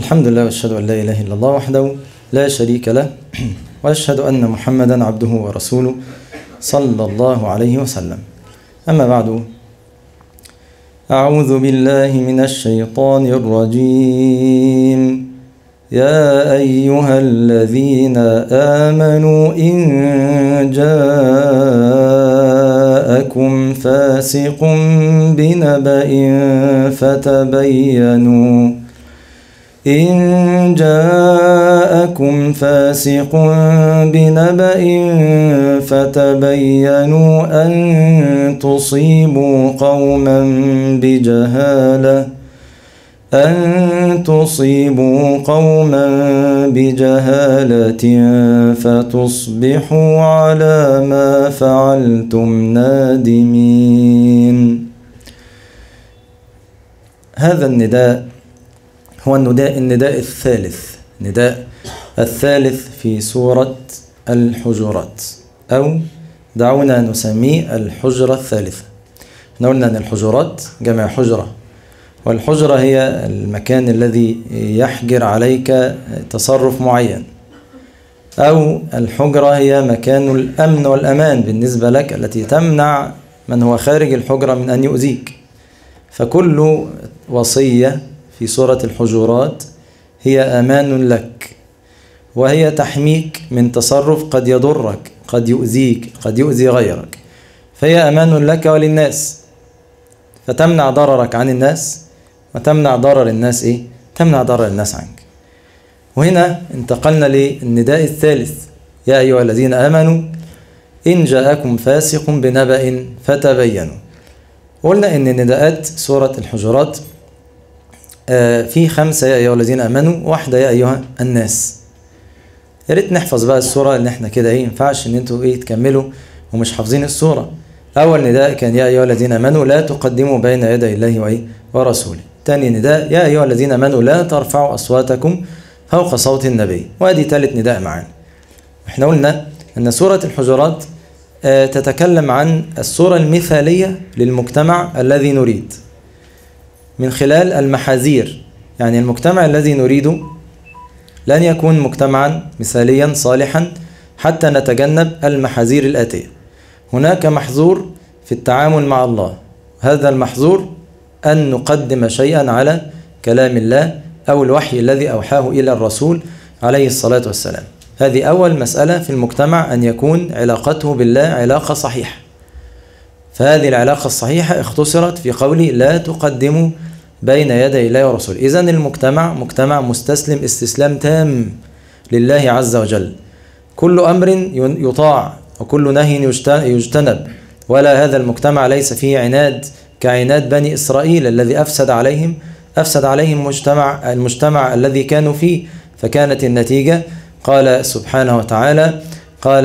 الحمد لله واشهد ان لا اله الا الله وحده لا شريك له واشهد ان محمدا عبده ورسوله صلى الله عليه وسلم اما بعد اعوذ بالله من الشيطان الرجيم يا ايها الذين امنوا ان جاءكم فاسق بنبأ فتبينوا إن جاءكم فاسق بنبأ فتبينوا أن تصيبوا قوما بجهالة أن تصيبوا قوما بجهالة فتصبحوا على ما فعلتم نادمين هذا النداء هو النداء النداء الثالث نداء الثالث في سورة الحجرات أو دعونا نسميه الحجرة الثالثة احنا قلنا أن الحجرات جمع حجرة والحجرة هي المكان الذي يحجر عليك تصرف معين أو الحجرة هي مكان الأمن والأمان بالنسبة لك التي تمنع من هو خارج الحجرة من أن يؤذيك فكل وصية في سورة الحجرات هي أمان لك وهي تحميك من تصرف قد يضرك قد يؤذيك قد يؤذي غيرك فهي أمان لك وللناس فتمنع ضررك عن الناس وتمنع ضرر الناس إيه؟ تمنع ضرر الناس عنك وهنا انتقلنا للنداء الثالث يا أيها الذين آمنوا إن جاءكم فاسق بنبأ فتبينوا قلنا إن نداءات سورة الحجرات في خمسة يا أيها الذين آمنوا واحدة يا أيها الناس يا ريت نحفظ بقى السورة اللي احنا كده ايه ينفعش ان انتوا ايه تكملوا ومش حافظين السورة أول نداء كان يا أيها الذين آمنوا لا تقدموا بين يدي الله وإيه ورسوله تاني نداء يا أيها الذين آمنوا لا ترفعوا أصواتكم فوق صوت النبي وادي ثالث نداء معانا احنا قلنا أن سورة الحجرات اه تتكلم عن الصورة المثالية للمجتمع الذي نريد من خلال المحاذير يعني المجتمع الذي نريده لن يكون مجتمعا مثاليا صالحا حتى نتجنب المحاذير الآتية هناك محظور في التعامل مع الله هذا المحظور أن نقدم شيئا على كلام الله أو الوحي الذي أوحاه إلى الرسول عليه الصلاة والسلام هذه أول مسألة في المجتمع أن يكون علاقته بالله علاقة صحيحة فهذه العلاقة الصحيحة اختصرت في قوله لا تقدموا بين يدي الله ورسوله إذا المجتمع مجتمع مستسلم استسلام تام لله عز وجل كل أمر يطاع وكل نهي يجتنب ولا هذا المجتمع ليس فيه عناد كعناد بني إسرائيل الذي أفسد عليهم أفسد عليهم مجتمع المجتمع الذي كانوا فيه فكانت النتيجة قال سبحانه وتعالى قال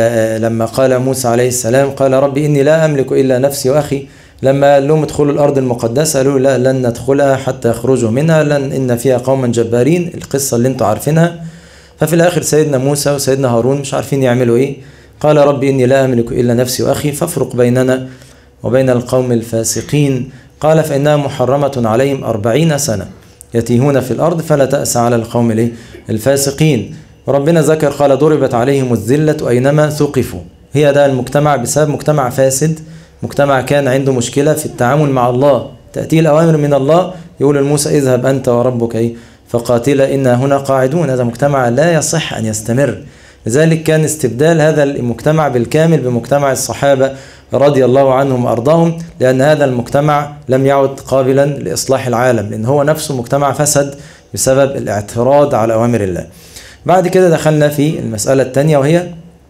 لما قال موسى عليه السلام قال رب إني لا أملك إلا نفسي وأخي لما قال لهم ادخلوا الأرض المقدسة قالوا لا لن ندخلها حتى يخرجوا منها لن إن فيها قوما جبارين القصة اللي انتوا عارفينها ففي الآخر سيدنا موسى وسيدنا هارون مش عارفين يعملوا إيه قال ربي إني لا أملك إلا نفسي وأخي فافرق بيننا وبين القوم الفاسقين قال فإنها محرمة عليهم أربعين سنة يتيهون في الأرض فلا تأس على القوم الفاسقين وربنا ذكر قال ضربت عليهم الذلة أينما ثقفوا هي ده المجتمع بسبب مجتمع فاسد مجتمع كان عنده مشكلة في التعامل مع الله تأتي الأوامر من الله يقول لموسى اذهب أنت وربك إيه فقاتلا إنا هنا قاعدون هذا مجتمع لا يصح أن يستمر لذلك كان استبدال هذا المجتمع بالكامل بمجتمع الصحابة رضي الله عنهم وأرضاهم لأن هذا المجتمع لم يعد قابلا لإصلاح العالم لأن هو نفسه مجتمع فسد بسبب الاعتراض على أوامر الله بعد كده دخلنا في المسألة الثانية وهي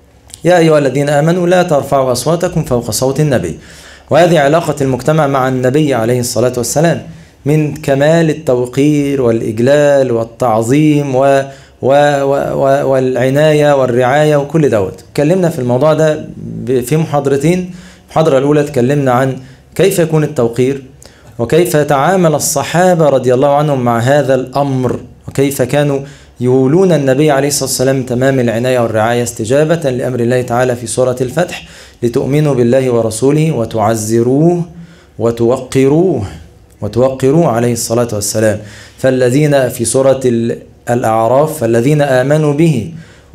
يا أيها الذين آمنوا لا ترفعوا أصواتكم فوق صوت النبي وهذه علاقة المجتمع مع النبي عليه الصلاة والسلام من كمال التوقير والإجلال والتعظيم و و و و والعناية والرعاية وكل دوت اتكلمنا في الموضوع ده في محاضرتين المحاضرة الأولى اتكلمنا عن كيف يكون التوقير وكيف يتعامل الصحابة رضي الله عنهم مع هذا الأمر وكيف كانوا يولون النبي عليه الصلاة والسلام تمام العناية والرعاية استجابة لأمر الله تعالى في سورة الفتح لتؤمنوا بالله ورسوله وتعزروه وتوقروه وتوقروه عليه الصلاة والسلام فالذين في سورة الأعراف فالذين آمنوا به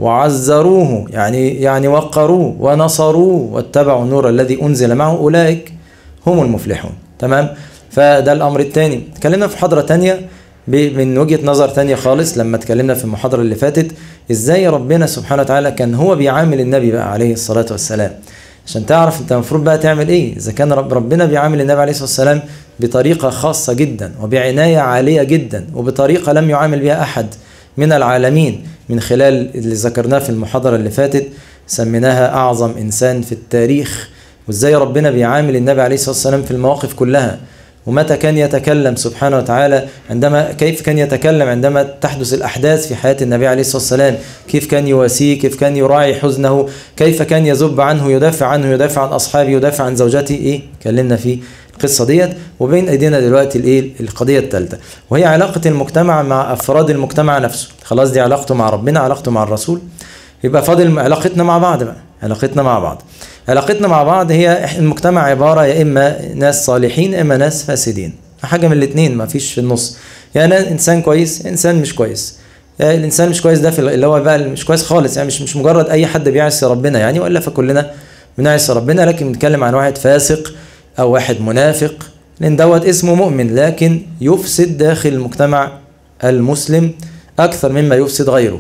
وعزروه يعني يعني وقروه ونصروه واتبعوا النور الذي أنزل معه أولئك هم المفلحون تمام فده الأمر الثاني تكلمنا في محاضرة تانية من وجهة نظر تانية خالص لما اتكلمنا في المحاضرة اللي فاتت ازاي ربنا سبحانه وتعالى كان هو بيعامل النبي بقى عليه الصلاة والسلام عشان تعرف انت المفروض بقى تعمل ايه اذا كان رب ربنا بيعامل النبي عليه الصلاة والسلام بطريقة خاصة جدا وبعناية عالية جدا وبطريقة لم يعامل بها أحد من العالمين من خلال اللي ذكرناه في المحاضرة اللي فاتت سميناها أعظم إنسان في التاريخ وإزاي ربنا بيعامل النبي عليه الصلاة والسلام في المواقف كلها ومتى كان يتكلم سبحانه وتعالى عندما كيف كان يتكلم عندما تحدث الأحداث في حياة النبي عليه الصلاة والسلام كيف كان يواسيه كيف كان يراعي حزنه كيف كان يذب عنه يدافع عنه يدافع عن أصحابه يدافع عن زوجته إيه كلمنا في القصة ديت وبين أيدينا دلوقتي الإيه القضية الثالثة وهي علاقة المجتمع مع أفراد المجتمع نفسه خلاص دي علاقته مع ربنا علاقته مع الرسول يبقى فاضل علاقتنا مع بعض بقى علاقتنا مع بعض علاقتنا مع بعض هي المجتمع عبارة يا إما ناس صالحين يا إما ناس فاسدين حاجة من الاثنين ما فيش في النص يعني إنسان كويس إنسان مش كويس يعني الإنسان مش كويس ده في اللي هو بقى مش كويس خالص يعني مش مش مجرد أي حد بيعصي ربنا يعني ولا فكلنا بنعصي ربنا لكن بنتكلم عن واحد فاسق أو واحد منافق لأن دوت اسمه مؤمن لكن يفسد داخل المجتمع المسلم أكثر مما يفسد غيره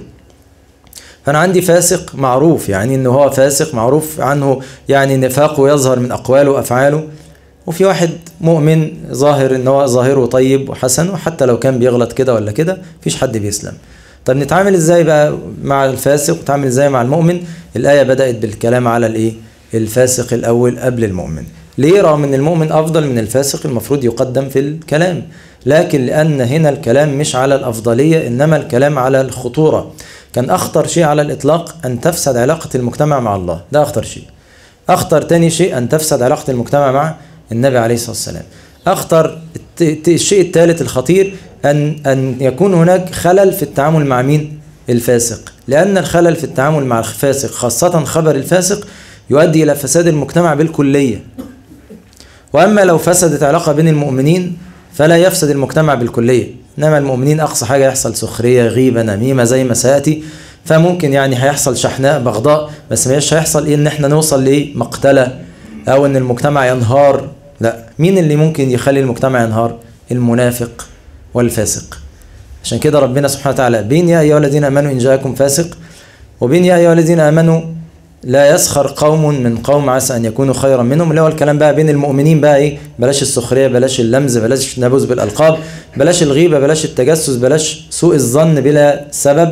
فأنا عندي فاسق معروف يعني إن هو فاسق معروف عنه يعني نفاقه يظهر من أقواله وأفعاله وفي واحد مؤمن ظاهر إن هو ظاهره طيب وحسن وحتى لو كان بيغلط كده ولا كده مفيش حد بيسلم طب نتعامل ازاي بقى مع الفاسق ونتعامل ازاي مع المؤمن الآية بدأت بالكلام على الايه الفاسق الأول قبل المؤمن ليه رغم ان المؤمن افضل من الفاسق المفروض يقدم في الكلام لكن لان هنا الكلام مش على الافضليه انما الكلام على الخطوره كان اخطر شيء على الاطلاق ان تفسد علاقه المجتمع مع الله ده اخطر شيء اخطر تاني شيء ان تفسد علاقه المجتمع مع النبي عليه الصلاه والسلام اخطر الشيء الثالث الخطير ان ان يكون هناك خلل في التعامل مع مين الفاسق لان الخلل في التعامل مع الفاسق خاصه خبر الفاسق يؤدي الى فساد المجتمع بالكليه وأما لو فسدت علاقة بين المؤمنين فلا يفسد المجتمع بالكلية إنما المؤمنين أقصى حاجة يحصل سخرية غيبة نميمة زي ما سيأتي فممكن يعني هيحصل شحناء بغضاء بس مش هيحصل إيه إن إحنا نوصل لإيه مقتلة أو إن المجتمع ينهار لا مين اللي ممكن يخلي المجتمع ينهار المنافق والفاسق عشان كده ربنا سبحانه وتعالى بين يا أيها الذين آمنوا إن جاءكم فاسق وبين يا أيها الذين آمنوا لا يسخر قوم من قوم عسى ان يكونوا خيرا منهم اللي هو الكلام بقى بين المؤمنين بقى ايه بلاش السخريه بلاش اللمز بلاش النبوذ بالالقاب بلاش الغيبه بلاش التجسس بلاش سوء الظن بلا سبب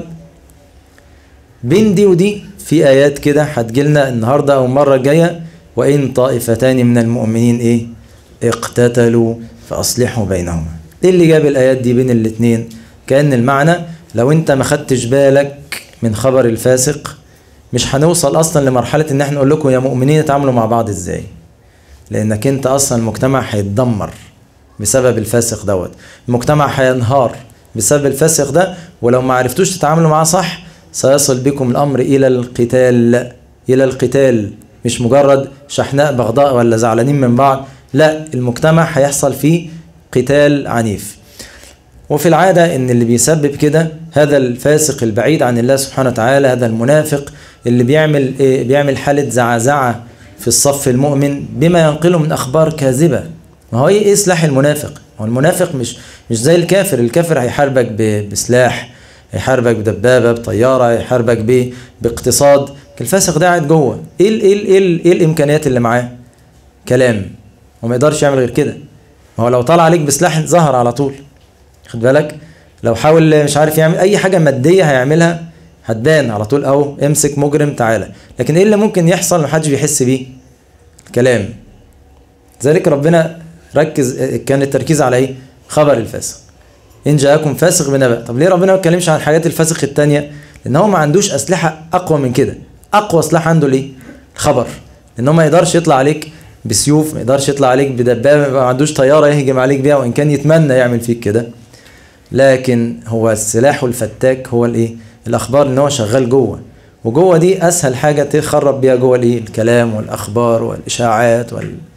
بين دي ودي في ايات كده هتجيلنا النهارده او المره الجايه وان طائفتان من المؤمنين ايه اقتتلوا فاصلحوا بينهما ايه اللي جاب الايات دي بين الاثنين كان المعنى لو انت ما خدتش بالك من خبر الفاسق مش هنوصل اصلا لمرحله ان احنا نقول لكم يا مؤمنين اتعاملوا مع بعض ازاي لانك انت اصلا المجتمع هيتدمر بسبب الفاسق دوت المجتمع هينهار بسبب الفاسق ده ولو ما عرفتوش تتعاملوا معاه صح سيصل بكم الامر الى القتال الى القتال مش مجرد شحناء بغضاء ولا زعلانين من بعض لا المجتمع هيحصل فيه قتال عنيف وفي العادة إن اللي بيسبب كده هذا الفاسق البعيد عن الله سبحانه وتعالى هذا المنافق اللي بيعمل إيه بيعمل حالة زعزعة في الصف المؤمن بما ينقله من أخبار كاذبة ما هو إيه سلاح المنافق؟ هو المنافق مش مش زي الكافر الكافر هيحاربك بسلاح هيحاربك بدبابة بطيارة هيحاربك ب... باقتصاد الفاسق ده قاعد جوه إيه ال... إيه ال... إيه, ال... إيه الإمكانيات اللي معاه؟ كلام وما يقدرش يعمل غير كده ما هو لو طلع عليك بسلاح ظهر على طول خد بالك لو حاول مش عارف يعمل اي حاجه ماديه هيعملها هتبان على طول او امسك مجرم تعالى لكن ايه اللي ممكن يحصل محدش بيحس بيه الكلام ذلك ربنا ركز كان التركيز على ايه خبر الفاسق ان جاءكم فاسق بنبأ طب ليه ربنا ما اتكلمش عن حاجات الفاسق التانية لان هو ما عندوش اسلحه اقوى من كده اقوى سلاح عنده ليه الخبر لان هو ما يقدرش يطلع عليك بسيوف ما يقدرش يطلع عليك بدبابه ما عندوش طياره يهجم عليك بيها وان كان يتمنى يعمل فيك كده لكن هو السلاح الفتاك هو الايه الاخبار ان هو شغال جوه وجوه دي اسهل حاجه تخرب بيها جوه الايه الكلام والاخبار والاشاعات وال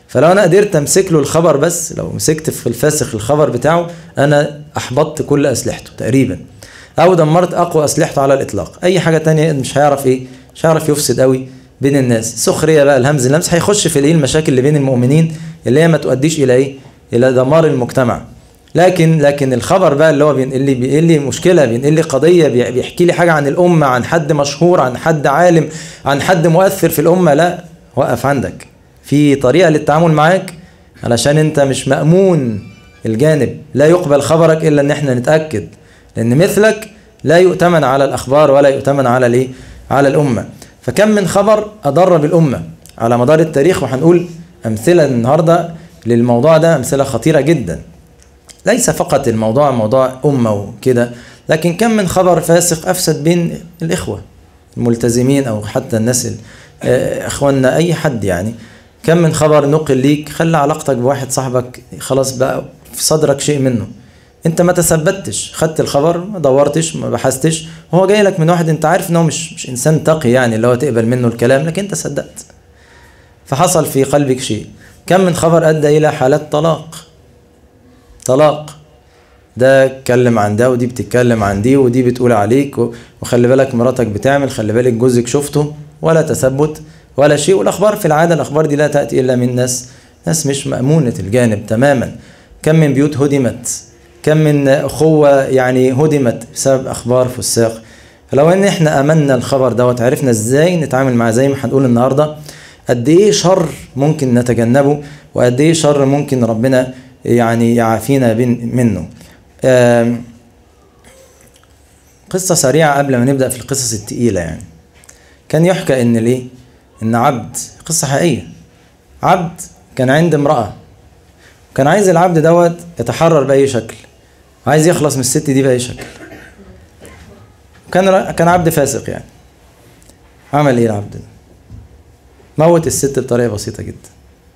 فلو انا قدرت امسك له الخبر بس لو مسكت في الفاسخ الخبر بتاعه انا احبطت كل اسلحته تقريبا او دمرت اقوى اسلحته على الاطلاق اي حاجه تانية مش هيعرف ايه مش هيعرف يفسد قوي بين الناس سخريه بقى الهمز اللمس هيخش في الايه المشاكل اللي بين المؤمنين اللي هي ما تؤديش الى ايه الى دمار المجتمع لكن لكن الخبر بقى اللي هو بينقل لي بينقل لي مشكله بينقل لي قضيه بيحكي لي حاجه عن الامه عن حد مشهور عن حد عالم عن حد مؤثر في الامه لا وقف عندك في طريقه للتعامل معاك علشان انت مش مامون الجانب لا يقبل خبرك الا ان احنا نتاكد لان مثلك لا يؤتمن على الاخبار ولا يؤتمن على الايه على الامه فكم من خبر اضر بالامه على مدار التاريخ وهنقول امثله النهارده للموضوع ده امثله خطيره جدا ليس فقط الموضوع موضوع امه وكده لكن كم من خبر فاسق افسد بين الاخوه الملتزمين او حتى الناس اخواننا اي حد يعني كم من خبر نقل ليك خلى علاقتك بواحد صاحبك خلاص بقى في صدرك شيء منه انت ما تثبتش خدت الخبر ما دورتش ما بحثتش وهو جاي لك من واحد انت عارف ان هو مش مش انسان تقي يعني اللي هو تقبل منه الكلام لكن انت صدقت فحصل في قلبك شيء كم من خبر ادى الى حالات طلاق طلاق ده اتكلم عن ده ودي بتتكلم عن دي ودي بتقول عليك وخلي بالك مراتك بتعمل خلي بالك جوزك شفته ولا تثبت ولا شيء والاخبار في العاده الاخبار دي لا تاتي الا من ناس ناس مش مامونه الجانب تماما كم من بيوت هدمت كم من اخوه يعني هدمت بسبب اخبار فساق فلو ان احنا امنا الخبر دوت عرفنا ازاي نتعامل معاه زي ما هنقول النهارده قد ايه شر ممكن نتجنبه وقد ايه شر ممكن ربنا يعني يعافينا منه قصة سريعة قبل ما نبدأ في القصص التقيلة يعني كان يحكى إن ليه إن عبد قصة حقيقية عبد كان عند امرأة كان عايز العبد دوت يتحرر بأي شكل عايز يخلص من الست دي بأي شكل كان كان عبد فاسق يعني عمل ايه العبد ده موت الست بطريقة بسيطة جدا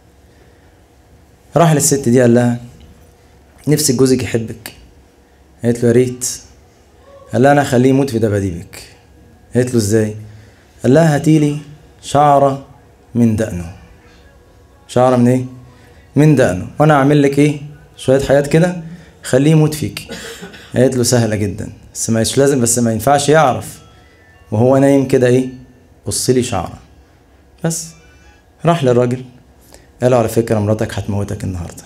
راح للست دي قال لها نفسك جوزك يحبك قالت له يا ريت قال لها انا هخليه يموت في دباديبك قالت له ازاي قال لها هاتيلي شعرة من دقنه شعرة من ايه من دقنه وانا اعمل لك ايه شوية حاجات كده خليه يموت فيك قالت له سهلة جدا بس مش لازم بس ما ينفعش يعرف وهو نايم كده ايه قص لي شعرة بس راح للراجل قال له على فكرة مراتك هتموتك النهاردة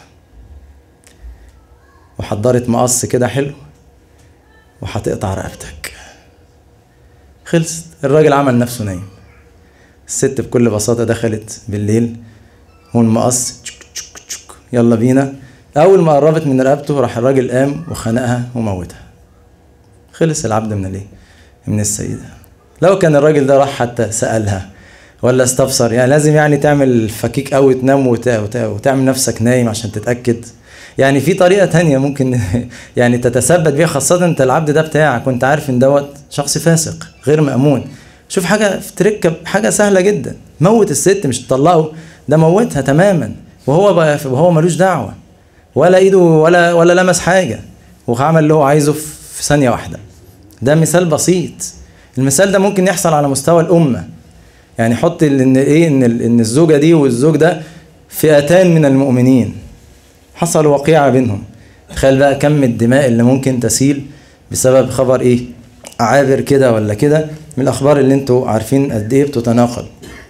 وحضرت مقص كده حلو وهتقطع رقبتك خلصت الراجل عمل نفسه نايم الست بكل بساطة دخلت بالليل والمقص تشك تشك تشك يلا بينا أول ما قربت من رقبته راح الراجل قام وخنقها وموتها خلص العبد من الايه؟ من السيدة لو كان الراجل ده راح حتى سألها ولا استفسر يعني لازم يعني تعمل فكيك قوي تنام وتعمل نفسك نايم عشان تتأكد يعني في طريقة تانية ممكن يعني تتثبت بيها خاصة انت العبد ده بتاعك وانت عارف ان دوت شخص فاسق غير مأمون شوف حاجة في تركة حاجة سهلة جدا موت الست مش تطلقه ده موتها تماما وهو بقى وهو ملوش دعوة ولا ايده ولا ولا لمس حاجة وعمل اللي هو عايزه في ثانية واحدة ده مثال بسيط المثال ده ممكن يحصل على مستوى الأمة يعني حط ان ايه ان ان الزوجة دي والزوج ده فئتان من المؤمنين حصل وقيعة بينهم تخيل بقى كم الدماء اللي ممكن تسيل بسبب خبر ايه عابر كده ولا كده من الاخبار اللي انتوا عارفين قد ايه بتتناقل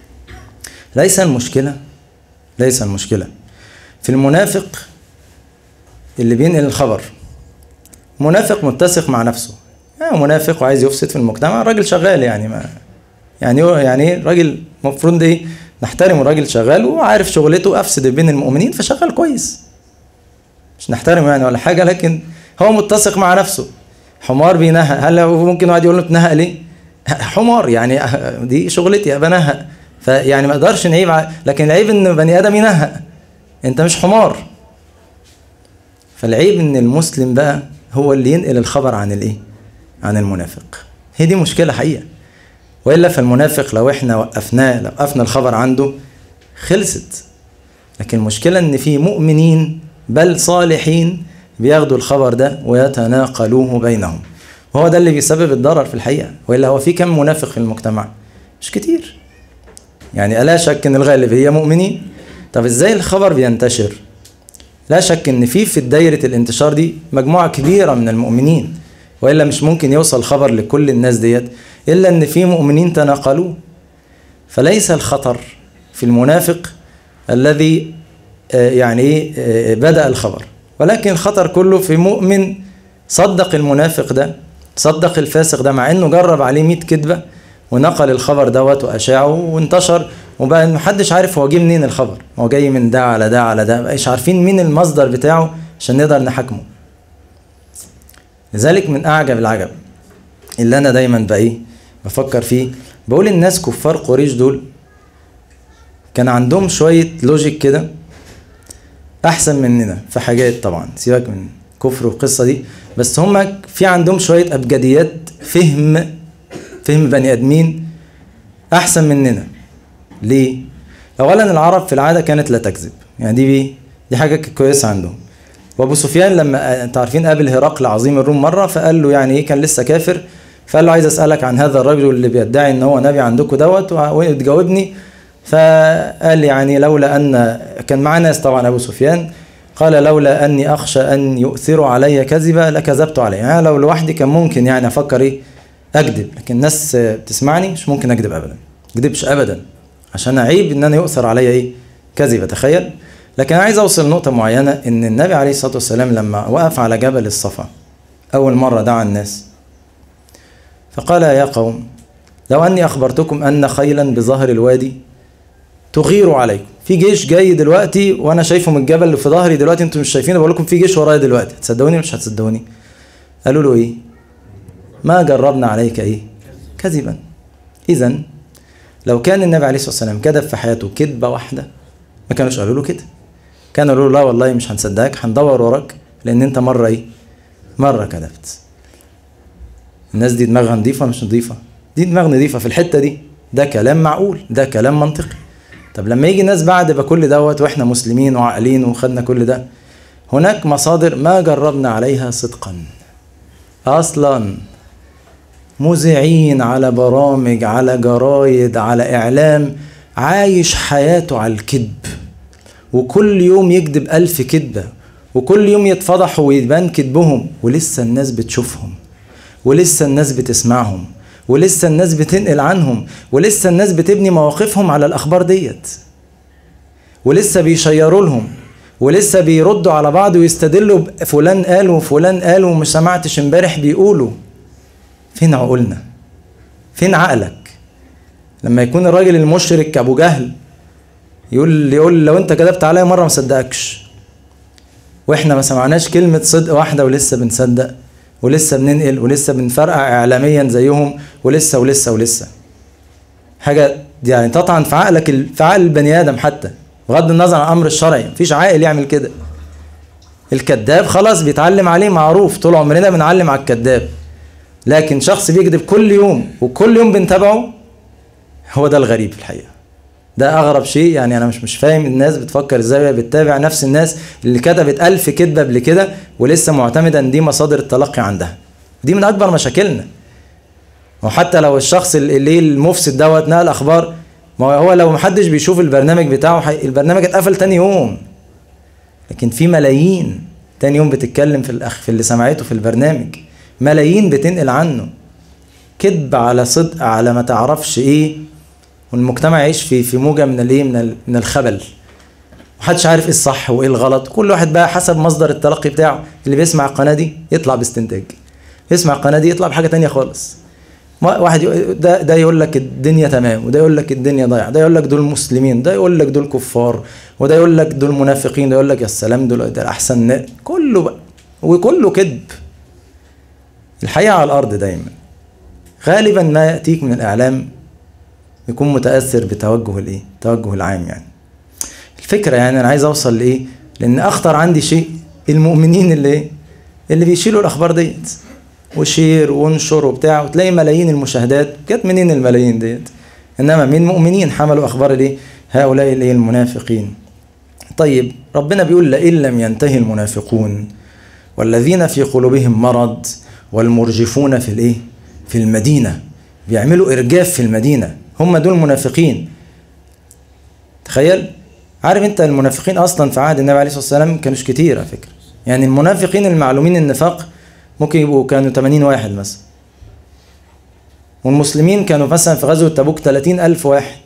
ليس المشكلة ليس المشكلة في المنافق اللي بينقل الخبر منافق متسق مع نفسه يعني منافق وعايز يفسد في المجتمع راجل شغال يعني ما يعني هو يعني ايه راجل المفروض ايه نحترم الراجل شغال وعارف شغلته افسد بين المؤمنين فشغال كويس مش نحترمه يعني ولا حاجه لكن هو متسق مع نفسه حمار بينهق هل ممكن واحد يقول له تنهق ليه؟ حمار يعني دي شغلتي ابقى انهق فيعني ما اقدرش نعيب لكن العيب ان بني ادم ينهق انت مش حمار فالعيب ان المسلم بقى هو اللي ينقل الخبر عن الايه؟ عن المنافق هي دي مشكله حقيقه والا فالمنافق لو احنا وقفناه لو وقفنا الخبر عنده خلصت لكن المشكله ان في مؤمنين بل صالحين بياخدوا الخبر ده ويتناقلوه بينهم وهو ده اللي بيسبب الضرر في الحقيقه والا هو في كم منافق في المجتمع مش كتير يعني الا شك ان الغالبيه مؤمنين طب ازاي الخبر بينتشر لا شك ان في في دايره الانتشار دي مجموعه كبيره من المؤمنين والا مش ممكن يوصل خبر لكل الناس ديت الا ان في مؤمنين تناقلوه فليس الخطر في المنافق الذي يعني ايه بدا الخبر ولكن الخطر كله في مؤمن صدق المنافق ده صدق الفاسق ده مع انه جرب عليه 100 كذبه ونقل الخبر دوت واشاعه وانتشر وبقى محدش عارف هو جه منين الخبر هو جاي من ده على ده على ده مش عارفين مين المصدر بتاعه عشان نقدر نحاكمه لذلك من اعجب العجب اللي انا دايما بقى ايه بفكر فيه بقول الناس كفار قريش دول كان عندهم شويه لوجيك كده احسن مننا في حاجات طبعا سيبك من كفر والقصه دي بس هم في عندهم شويه ابجديات فهم فهم بني ادمين احسن مننا ليه اولا العرب في العاده كانت لا تكذب يعني دي بي دي حاجه كويسه عندهم وابو سفيان لما انتوا عارفين قابل هرقل عظيم الروم مره فقال له يعني ايه كان لسه كافر فقال له عايز اسالك عن هذا الرجل اللي بيدعي ان هو نبي عندكم دوت وتجاوبني فقال يعني لولا ان كان معاه ناس طبعا ابو سفيان قال لولا اني اخشى ان يؤثروا علي كذبا لكذبت عليه يعني لو لوحدي كان ممكن يعني افكر ايه اكذب لكن الناس بتسمعني مش ممكن اكذب ابدا ما اكذبش ابدا عشان عيب ان انا يؤثر عليا ايه كذبه تخيل لكن انا عايز اوصل لنقطه معينه ان النبي عليه الصلاه والسلام لما وقف على جبل الصفا اول مره دعا الناس فقال يا قوم لو اني اخبرتكم ان خيلا بظهر الوادي تغير عليكم في جيش جاي دلوقتي وانا شايفه من الجبل اللي في ظهري دلوقتي انتم مش شايفينه بقول لكم في جيش ورايا دلوقتي هتصدقوني مش هتصدقوني قالوا له ايه ما جربنا عليك ايه كذبا اذا لو كان النبي عليه الصلاه والسلام كذب في حياته كذبه واحده ما كانوش قالوا له كده كانوا قالوا له لا والله مش هنصدقك هندور وراك لان انت مره ايه مره كذبت الناس دي دماغها نظيفه مش نظيفه دي دماغ نظيفه في الحته دي ده كلام معقول ده كلام منطقي طب لما يجي ناس بعد بكل دوت واحنا مسلمين وعاقلين وخدنا كل ده هناك مصادر ما جربنا عليها صدقا اصلا مذيعين على برامج على جرايد على اعلام عايش حياته على الكذب وكل يوم يكذب ألف كذبة وكل يوم يتفضحوا ويبان كذبهم ولسه الناس بتشوفهم ولسه الناس بتسمعهم ولسه الناس بتنقل عنهم ولسه الناس بتبني مواقفهم على الأخبار ديت ولسه بيشيروا لهم ولسه بيردوا على بعض ويستدلوا فلان قال وفلان قال ومش سمعتش امبارح بيقولوا فين عقولنا فين عقلك لما يكون الراجل المشرك ابو جهل يقول يقول لو انت كذبت عليا مره ما صدقكش واحنا ما سمعناش كلمه صدق واحده ولسه بنصدق ولسه بننقل ولسه بنفرقع اعلاميا زيهم ولسه ولسه ولسه حاجه يعني تطعن في عقلك في عقل البني ادم حتى بغض النظر عن الامر الشرعي مفيش عاقل يعمل كده الكذاب خلاص بيتعلم عليه معروف طول عمرنا بنعلم على الكذاب لكن شخص بيكذب كل يوم وكل يوم بنتابعه هو ده الغريب في الحقيقه ده اغرب شيء يعني انا مش مش فاهم الناس بتفكر ازاي بتتابع نفس الناس اللي كتبت ألف كذبه قبل كده ولسه معتمده ان دي مصادر التلقي عندها دي من اكبر مشاكلنا وحتى لو الشخص اللي المفسد دوت نقل اخبار ما هو لو محدش بيشوف البرنامج بتاعه حي... البرنامج اتقفل تاني يوم لكن في ملايين تاني يوم بتتكلم في الأخ في اللي سمعته في البرنامج ملايين بتنقل عنه كذب على صدق على ما تعرفش ايه والمجتمع يعيش في في موجه من الايه من من الخبل محدش عارف ايه الصح وايه الغلط كل واحد بقى حسب مصدر التلقي بتاعه اللي بيسمع القناه دي يطلع باستنتاج يسمع القناه دي يطلع بحاجه تانية خالص واحد ده ده يقول لك الدنيا تمام وده يقول لك الدنيا ضايعه ده يقول لك دول مسلمين ده يقول لك دول كفار وده يقول لك دول منافقين ده يقول لك يا سلام دول ده احسن كله بقى وكله كذب الحقيقه على الارض دايما غالبا ما ياتيك من الاعلام يكون متاثر بتوجه الايه التوجه العام يعني الفكره يعني انا عايز اوصل لايه لان اخطر عندي شيء المؤمنين اللي اللي بيشيلوا الاخبار ديت وشير وانشر وبتاع وتلاقي ملايين المشاهدات جت منين الملايين ديت انما من مؤمنين حملوا اخبار الايه هؤلاء الايه المنافقين طيب ربنا بيقول لئن لم ينتهي المنافقون والذين في قلوبهم مرض والمرجفون في الايه في المدينه بيعملوا ارجاف في المدينه هم دول منافقين تخيل عارف انت المنافقين اصلا في عهد النبي عليه الصلاه والسلام كانوش كتير على فكره يعني المنافقين المعلومين النفاق ممكن يبقوا كانوا 80 واحد مثلا والمسلمين كانوا مثلا في غزوه تبوك 30 ألف واحد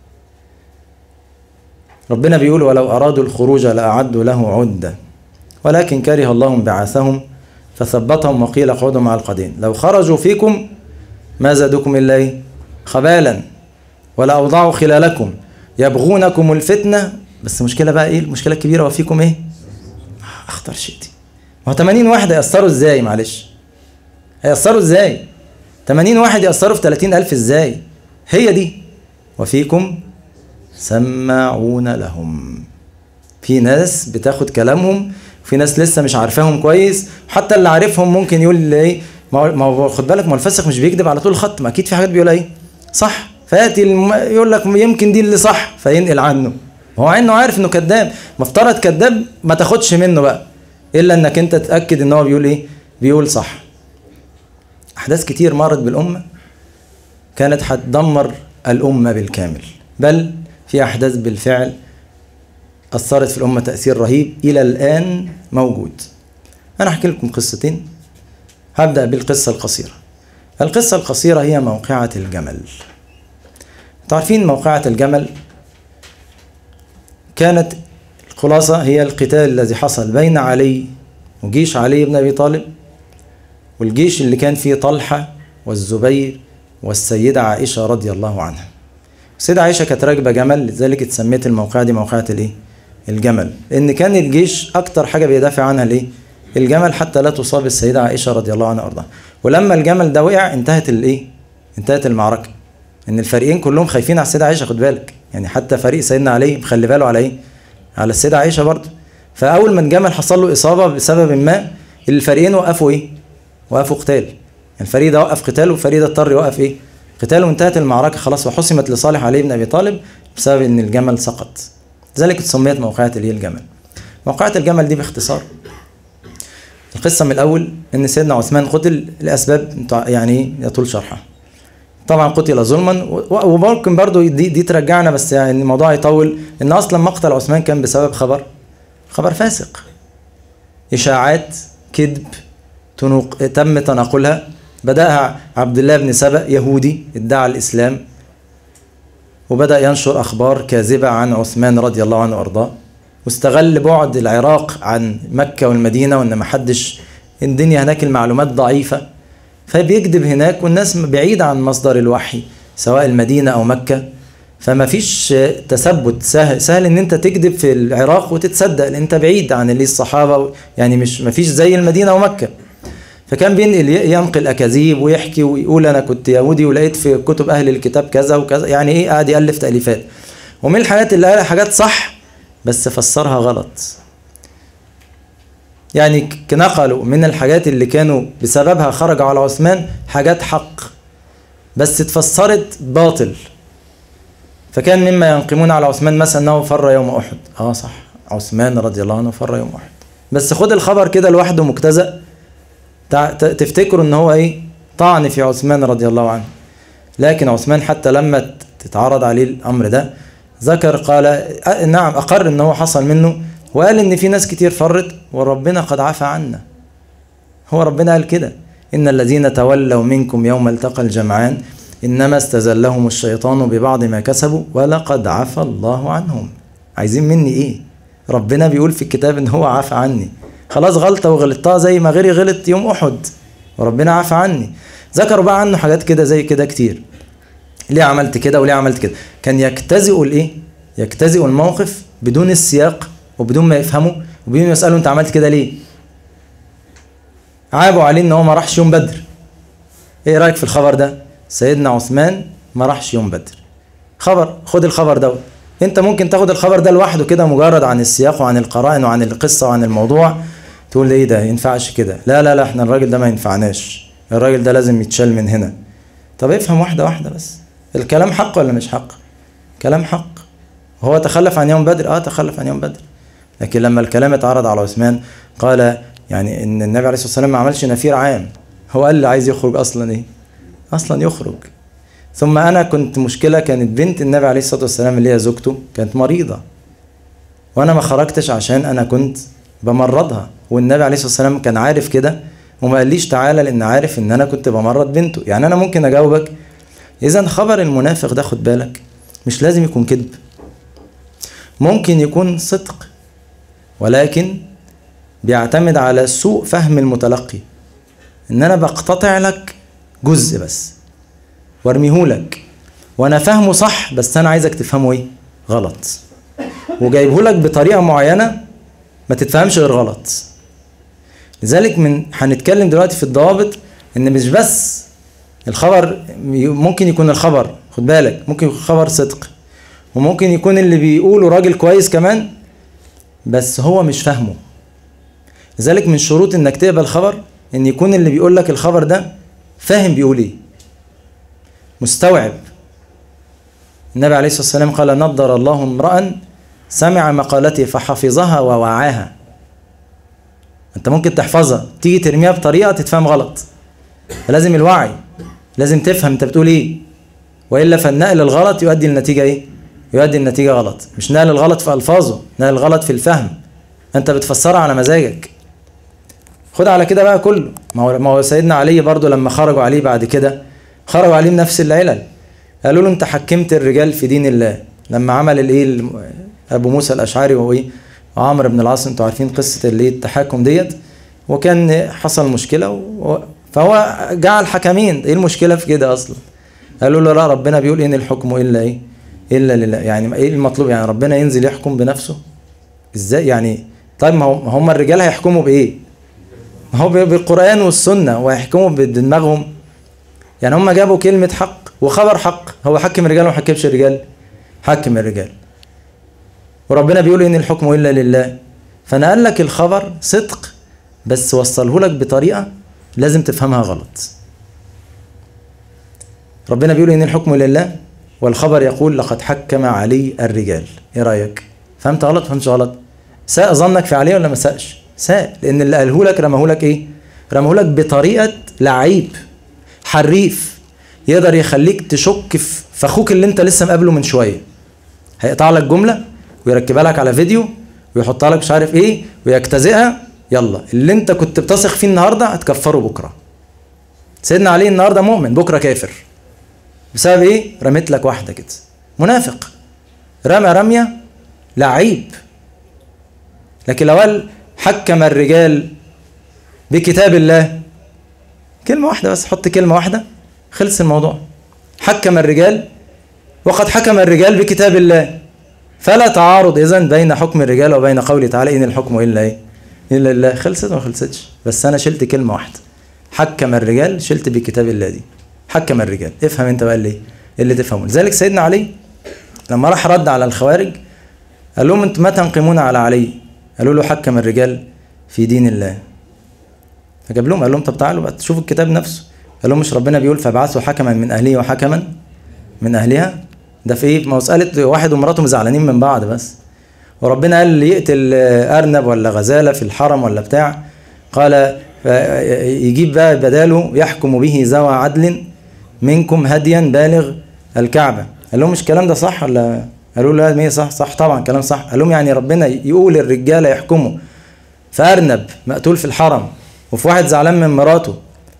ربنا بيقول ولو أرادوا الخروج لأعدوا له عدة ولكن كره الله بعاثهم فثبتهم وقيل اقعدوا مع القدين لو خرجوا فيكم ما زادكم إلا إيه؟ خبالا ولا أوضعوا خلالكم يبغونكم الفتنة بس المشكلة بقى إيه المشكلة الكبيرة وفيكم إيه أخطر شيء دي ما هو 80 واحد هيأثروا إزاي معلش هيأثروا إزاي 80 واحد يأثروا في 30 ألف إزاي هي دي وفيكم سماعون لهم في ناس بتاخد كلامهم في ناس لسه مش عارفاهم كويس حتى اللي عارفهم ممكن يقول ايه ما هو خد بالك ما هو الفاسق مش بيكذب على طول الخط ما اكيد في حاجات بيقول ايه صح فياتي الم... يقول لك يمكن دي اللي صح فينقل عنه هو انه عارف انه كذاب مفترض كذاب ما تاخدش منه بقى الا انك انت تتاكد ان هو بيقول ايه بيقول صح احداث كتير مرت بالامه كانت هتدمر الامه بالكامل بل في احداث بالفعل اثرت في الامه تاثير رهيب الى الان موجود انا احكي لكم قصتين هبدا بالقصه القصيره القصه القصيره هي موقعه الجمل تعرفين موقعه الجمل كانت الخلاصه هي القتال الذي حصل بين علي وجيش علي بن ابي طالب والجيش اللي كان فيه طلحه والزبير والسيده عائشه رضي الله عنها السيده عائشه كانت راكبه جمل لذلك اتسميت الموقعه دي موقعه الايه الجمل لان كان الجيش اكتر حاجه بيدافع عنها الايه الجمل حتى لا تصاب السيده عائشه رضي الله عنها وارضاها ولما الجمل ده وقع انتهت الايه انتهت المعركه ان الفريقين كلهم خايفين على السيده عائشه خد بالك يعني حتى فريق سيدنا علي مخلي باله على ايه على السيده عائشه برضه فاول ما الجمل حصل له اصابه بسبب ما الفريقين وقفوا ايه وقفوا قتال يعني الفريق ده وقف قتال والفريق ده اضطر يوقف ايه قتال وانتهت المعركه خلاص وحسمت لصالح علي بن ابي طالب بسبب ان الجمل سقط لذلك سميت موقعة اللي هي الجمل موقعة الجمل دي باختصار القصة من الأول إن سيدنا عثمان قتل لأسباب يعني يطول شرحها طبعا قتل ظلما وممكن برضو دي, دي ترجعنا بس يعني الموضوع يطول إن أصلا مقتل عثمان كان بسبب خبر خبر فاسق إشاعات كذب تنوق تم تناقلها بدأها عبد الله بن سبأ يهودي ادعى الإسلام وبدأ ينشر أخبار كاذبة عن عثمان رضي الله عنه وأرضاه واستغل بعد العراق عن مكة والمدينة وإن محدش الدنيا هناك المعلومات ضعيفة فبيكذب هناك والناس بعيدة عن مصدر الوحي سواء المدينة أو مكة فما فيش تثبت سهل سهل ان انت تكذب في العراق وتتصدق لان انت بعيد عن اللي الصحابه يعني مش ما فيش زي المدينه ومكه فكان بينقل ينقل اكاذيب ويحكي ويقول انا كنت يهودي ولقيت في كتب اهل الكتاب كذا وكذا يعني ايه قاعد يالف تاليفات ومن الحاجات اللي قالها حاجات صح بس فسرها غلط يعني نقلوا من الحاجات اللي كانوا بسببها خرجوا على عثمان حاجات حق بس اتفسرت باطل فكان مما ينقمون على عثمان مثلا انه فر يوم احد اه صح عثمان رضي الله عنه فر يوم احد بس خد الخبر كده لوحده مجتزأ تفتكروا ان هو ايه طعن في عثمان رضي الله عنه لكن عثمان حتى لما تتعرض عليه الامر ده ذكر قال نعم اقر ان هو حصل منه وقال ان في ناس كتير فرت وربنا قد عفى عنا هو ربنا قال كده ان الذين تولوا منكم يوم التقى الجمعان انما استزلهم الشيطان ببعض ما كسبوا ولقد عفى الله عنهم عايزين مني ايه ربنا بيقول في الكتاب ان هو عفى عني خلاص غلطه وغلطتها زي ما غيري غلط يوم احد وربنا عفى عني ذكروا بقى عنه حاجات كده زي كده كتير ليه عملت كده وليه عملت كده كان يجتزئوا الايه يجتزئوا الموقف بدون السياق وبدون ما يفهموا وبدون ما يسالوا انت عملت كده ليه عابوا عليه ان هو ما راحش يوم بدر ايه رايك في الخبر ده سيدنا عثمان ما راحش يوم بدر خبر خد الخبر دوت انت ممكن تاخد الخبر ده لوحده كده مجرد عن السياق وعن القرائن وعن القصه وعن الموضوع تقول ايه ده ينفعش كده لا لا لا احنا الراجل ده ما ينفعناش الراجل ده لازم يتشال من هنا طب افهم واحده واحده بس الكلام حق ولا مش حق كلام حق هو تخلف عن يوم بدر اه تخلف عن يوم بدر لكن لما الكلام اتعرض على عثمان قال يعني ان النبي عليه الصلاه والسلام ما عملش نفير عام هو قال اللي عايز يخرج اصلا ايه اصلا يخرج ثم انا كنت مشكله كانت بنت النبي عليه الصلاه والسلام اللي هي زوجته كانت مريضه وانا ما خرجتش عشان انا كنت بمرضها والنبي عليه الصلاه والسلام كان عارف كده وما قاليش تعالى لان عارف ان انا كنت بمرض بنته يعني انا ممكن اجاوبك اذا خبر المنافق ده خد بالك مش لازم يكون كذب ممكن يكون صدق ولكن بيعتمد على سوء فهم المتلقي ان انا بقتطع لك جزء بس وارميهولك وانا فاهمه صح بس انا عايزك تفهمه ايه غلط وجايبه لك بطريقه معينه ما تتفهمش غير غلط لذلك من هنتكلم دلوقتي في الضوابط ان مش بس الخبر ممكن يكون الخبر خد بالك ممكن يكون خبر صدق وممكن يكون اللي بيقوله راجل كويس كمان بس هو مش فاهمه لذلك من شروط انك تقبل خبر ان يكون اللي بيقول لك الخبر ده فاهم بيقول ايه مستوعب النبي عليه الصلاه والسلام قال نضر الله امرا سمع مقالتي فحفظها ووعاها انت ممكن تحفظها تيجي ترميها بطريقه تتفهم غلط فلازم الوعي لازم تفهم انت بتقول ايه والا فالنقل الغلط يؤدي لنتيجه ايه يؤدي لنتيجه غلط مش نقل الغلط في الفاظه نقل الغلط في الفهم انت بتفسرها على مزاجك خد على كده بقى كله ما هو ما هو سيدنا علي برضو لما خرجوا عليه بعد كده خرجوا عليه بنفس العلل قالوا له انت حكمت الرجال في دين الله لما عمل الايه ابو موسى الاشعري وهو ايه وعمرو بن العاص انتوا عارفين قصه الايه التحاكم ديت وكان حصل مشكله و... فهو جعل حكمين ايه المشكله في كده اصلا قالوا له لا ربنا بيقول ان الحكم الا ايه الا لله يعني ايه المطلوب يعني ربنا ينزل يحكم بنفسه ازاي يعني طيب ما هم الرجال هيحكموا بايه ما هو بالقران والسنه وهيحكموا بدماغهم يعني هم جابوا كلمه حق وخبر حق هو حكم الرجال وما حكمش الرجال حكم الرجال وربنا بيقول ان الحكم الا لله فانا قال لك الخبر صدق بس وصله لك بطريقه لازم تفهمها غلط ربنا بيقول ان الحكم لله والخبر يقول لقد حكم علي الرجال ايه رايك فهمت غلط فهمت غلط ساء ظنك في علي ولا ما ساءش ساء لان اللي قاله لك رماه لك ايه رماه لك بطريقه لعيب حريف يقدر يخليك تشك في اخوك اللي انت لسه مقابله من شويه هيقطع لك جمله ويركبها لك على فيديو ويحطها لك مش عارف ايه ويجتزئها يلا اللي انت كنت بتثق فيه النهارده هتكفره بكره سيدنا علي النهارده مؤمن بكره كافر بسبب ايه رميت لك واحده كده منافق رمى رميه لعيب لكن لو قال حكم الرجال بكتاب الله كلمه واحده بس حط كلمه واحده خلص الموضوع حكم الرجال وقد حكم الرجال بكتاب الله فلا تعارض اذا بين حكم الرجال وبين قوله تعالى ان الحكم الا ايه الا الله خلصت ما خلصتش بس انا شلت كلمه واحده حكم الرجال شلت بكتاب الله دي حكم الرجال افهم انت بقى اللي اللي تفهمه لذلك سيدنا علي لما راح رد على الخوارج قال لهم انتم ما تنقمون على علي قالوا له حكم الرجال في دين الله فجاب لهم قال لهم طب تعالوا بقى تشوفوا الكتاب نفسه قال لهم مش ربنا بيقول فابعثوا حكما من اهله وحكما من اهلها ده في ايه مساله واحد ومراته زعلانين من بعض بس وربنا قال اللي يقتل ارنب ولا غزاله في الحرم ولا بتاع قال يجيب بقى بداله يحكم به ذوى عدل منكم هديا بالغ الكعبه قال لهم مش الكلام ده صح ولا قالوا له لا صح صح طبعا كلام صح قال لهم يعني ربنا يقول الرجاله يحكموا في ارنب مقتول في الحرم وفي واحد زعلان من مراته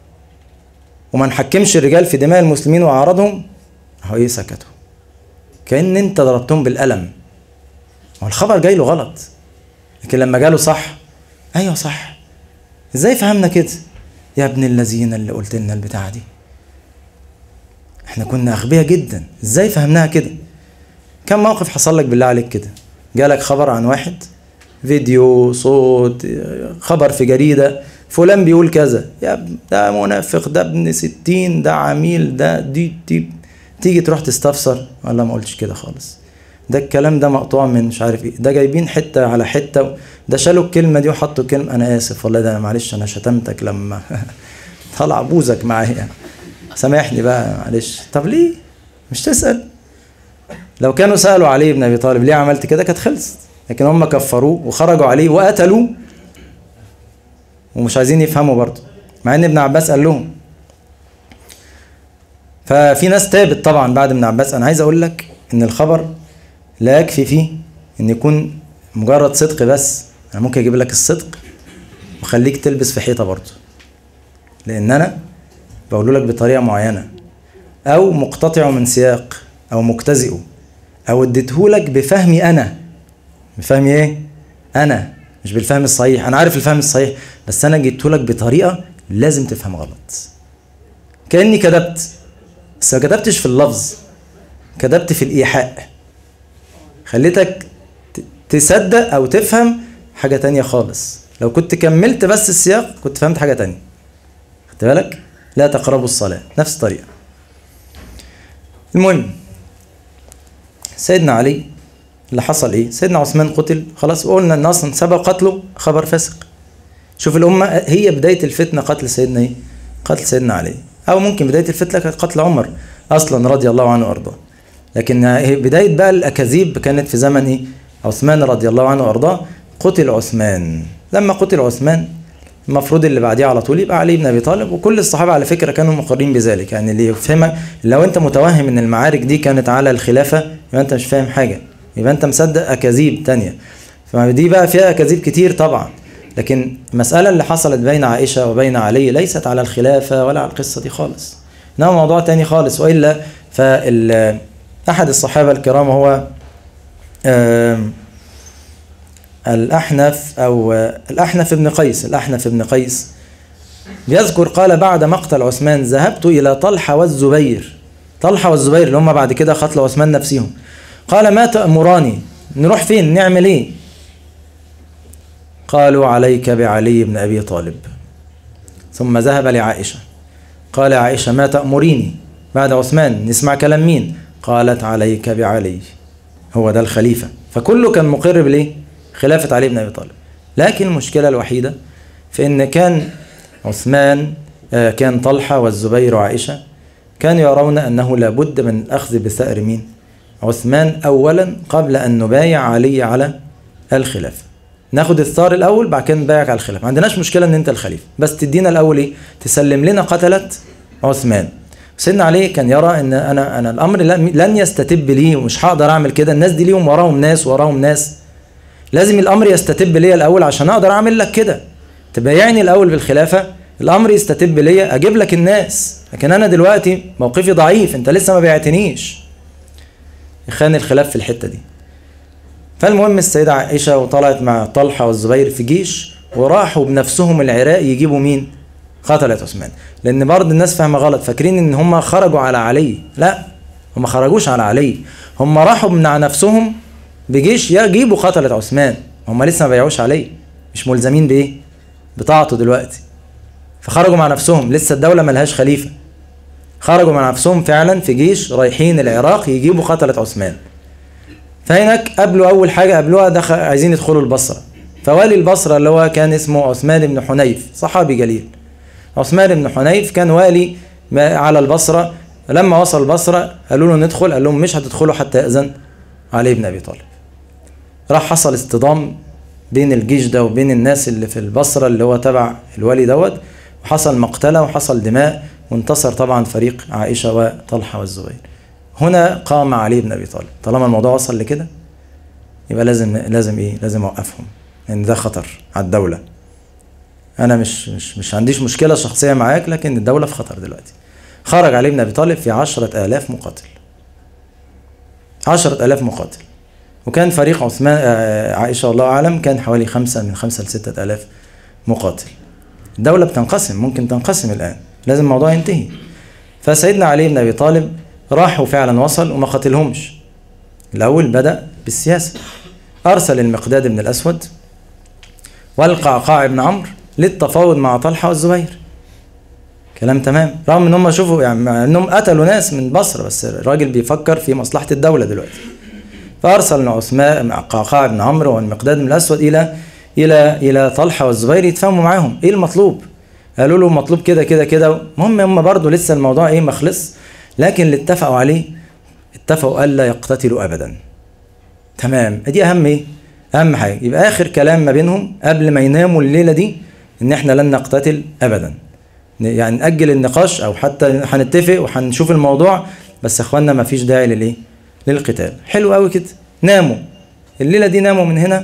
وما نحكمش الرجال في دماء المسلمين واعراضهم اهو ايه سكتوا كان انت ضربتهم بالقلم هو الخبر جاي له غلط لكن لما جاله صح ايوه صح ازاي فهمنا كده يا ابن الذين اللي قلت لنا البتاعه دي احنا كنا اغبياء جدا ازاي فهمناها كده كم موقف حصل لك بالله عليك كده جالك خبر عن واحد فيديو صوت خبر في جريدة فلان بيقول كذا يا ده منافق ده ابن ستين ده عميل ده دي, دي تيجي تروح تستفسر ولا ما قلتش كده خالص ده الكلام ده مقطوع من مش عارف ايه ده جايبين حته على حته ده شالوا الكلمه دي وحطوا كلمه انا اسف والله ده انا معلش انا شتمتك لما طلع بوزك معايا سامحني بقى معلش طب ليه مش تسال لو كانوا سالوا علي بن ابي طالب ليه عملت كده كانت خلصت لكن هم كفروه وخرجوا عليه وقتلوه ومش عايزين يفهموا برضه مع ان ابن عباس قال لهم ففي ناس تابت طبعا بعد ابن عباس انا عايز اقول لك ان الخبر لا يكفي فيه ان يكون مجرد صدق بس انا ممكن اجيب لك الصدق وخليك تلبس في حيطه برضه لان انا بقوله لك بطريقه معينه او مقتطعه من سياق او مجتزئه او اديتهولك بفهمي انا بفهمي ايه انا مش بالفهم الصحيح انا عارف الفهم الصحيح بس انا جبتهولك بطريقه لازم تفهم غلط كاني كذبت بس ما كذبتش في اللفظ كذبت في الايحاء خليتك ت- تصدق او تفهم حاجه تانية خالص لو كنت كملت بس السياق كنت فهمت حاجه تانية خدت بالك لا تقربوا الصلاه نفس الطريقه المهم سيدنا علي اللي حصل ايه سيدنا عثمان قتل خلاص قلنا ان اصلا سبب قتله خبر فاسق شوف الامه هي بدايه الفتنه قتل سيدنا ايه قتل سيدنا علي او ممكن بدايه الفتنه كانت قتل عمر اصلا رضي الله عنه وارضاه لكن هي بدايه بقى الاكاذيب كانت في زمن ايه عثمان رضي الله عنه وارضاه قتل عثمان لما قتل عثمان المفروض اللي بعديه على طول يبقى علي بن ابي طالب وكل الصحابه على فكره كانوا مقرين بذلك يعني اللي يفهمك لو انت متوهم ان المعارك دي كانت على الخلافه يبقى انت مش فاهم حاجه يبقى انت مصدق اكاذيب تانية فدي بقى فيها اكاذيب كتير طبعا لكن المساله اللي حصلت بين عائشه وبين علي ليست على الخلافه ولا على القصه دي خالص انما موضوع تاني خالص والا فال احد الصحابه الكرام هو آم، الأحنف أو الأحنف بن قيس الأحنف بن قيس بيذكر قال بعد مقتل عثمان ذهبت إلى طلحة والزبير طلحة والزبير اللي هم بعد كده قتلوا عثمان نفسهم قال ما تأمراني نروح فين نعمل إيه قالوا عليك بعلي بن أبي طالب ثم ذهب لعائشة قال عائشة ما تأمريني بعد عثمان نسمع كلام مين قالت عليك بعلي هو ده الخليفة فكله كان مقر بليه خلافة علي بن أبي طالب لكن المشكلة الوحيدة في أن كان عثمان آه، كان طلحة والزبير وعائشة كانوا يرون أنه لابد من الأخذ بثأر مين عثمان أولا قبل أن نبايع علي على الخلافة ناخد الثار الأول بعد كده نبايعك على الخلافة ما عندناش مشكلة أن أنت الخليفة بس تدينا الأول إيه تسلم لنا قتلة عثمان سيدنا علي كان يرى ان انا انا الامر لن لن يستتب لي ومش هقدر اعمل كده الناس دي ليهم وراهم ناس وراهم ناس لازم الامر يستتب ليا الاول عشان اقدر اعمل لك كده تبايعني الاول بالخلافه الامر يستتب ليا اجيب لك الناس لكن انا دلوقتي موقفي ضعيف انت لسه ما بعتنيش خان الخلاف في الحته دي فالمهم السيده عائشه وطلعت مع طلحه والزبير في جيش وراحوا بنفسهم العراق يجيبوا مين قتلت عثمان لان برضه الناس فاهمه غلط فاكرين ان هم خرجوا على علي لا هم ما خرجوش على علي هم راحوا مع نفسهم بجيش يجيبوا قتلت عثمان هم لسه ما بيعوش عليه مش ملزمين بايه بطاعته دلوقتي فخرجوا مع نفسهم لسه الدوله ملهاش خليفه خرجوا مع نفسهم فعلا في جيش رايحين العراق يجيبوا قتلت عثمان فهناك قابلوا اول حاجه قابلوها دخل عايزين يدخلوا البصره فوالي البصره اللي هو كان اسمه عثمان بن حنيف صحابي جليل عثمان بن حنيف كان والي ما- على البصره لما وصل البصره قالوا له ندخل قال لهم مش هتدخلوا حتى ياذن علي بن ابي طالب راح حصل اصطدام بين الجيش ده وبين الناس اللي في البصره اللي هو تبع الولي دوت وحصل مقتله وحصل دماء وانتصر طبعا فريق عائشه وطلحه والزبير هنا قام علي بن ابي طالب طالما الموضوع وصل لكده يبقى لازم لازم ايه لازم اوقفهم لان ده خطر على الدوله انا مش مش مش عنديش مشكله شخصيه معاك لكن الدوله في خطر دلوقتي خرج علي بن ابي طالب في عشرة آلاف مقاتل عشرة آلاف مقاتل وكان فريق عثمان آه، عائشة الله أعلم كان حوالي خمسة من خمسة لستة آلاف مقاتل الدولة بتنقسم ممكن تنقسم الآن لازم الموضوع ينتهي فسيدنا علي بن أبي طالب راح وفعلا وصل وما قتلهمش الأول بدأ بالسياسة أرسل المقداد بن الأسود والقعقاع بن عمرو للتفاوض مع طلحة والزبير كلام تمام رغم ان هم شوفوا يعني مع انهم قتلوا ناس من بصره بس الراجل بيفكر في مصلحه الدوله دلوقتي فارسل عثمان مع قعقاع بن عمرو والمقداد بن الاسود الى الى الى طلحه والزبير يتفاهموا معاهم ايه المطلوب قالوا له مطلوب كده كده كده المهم هم برضه لسه الموضوع ايه ما خلص لكن اللي اتفقوا عليه اتفقوا الا يقتتلوا ابدا تمام دي اهم ايه اهم حاجه يبقى اخر كلام ما بينهم قبل ما يناموا الليله دي ان احنا لن نقتتل ابدا يعني نأجل النقاش او حتى هنتفق وهنشوف الموضوع بس يا اخوانا ما فيش داعي للايه للقتال حلو قوي كده ناموا الليله دي ناموا من هنا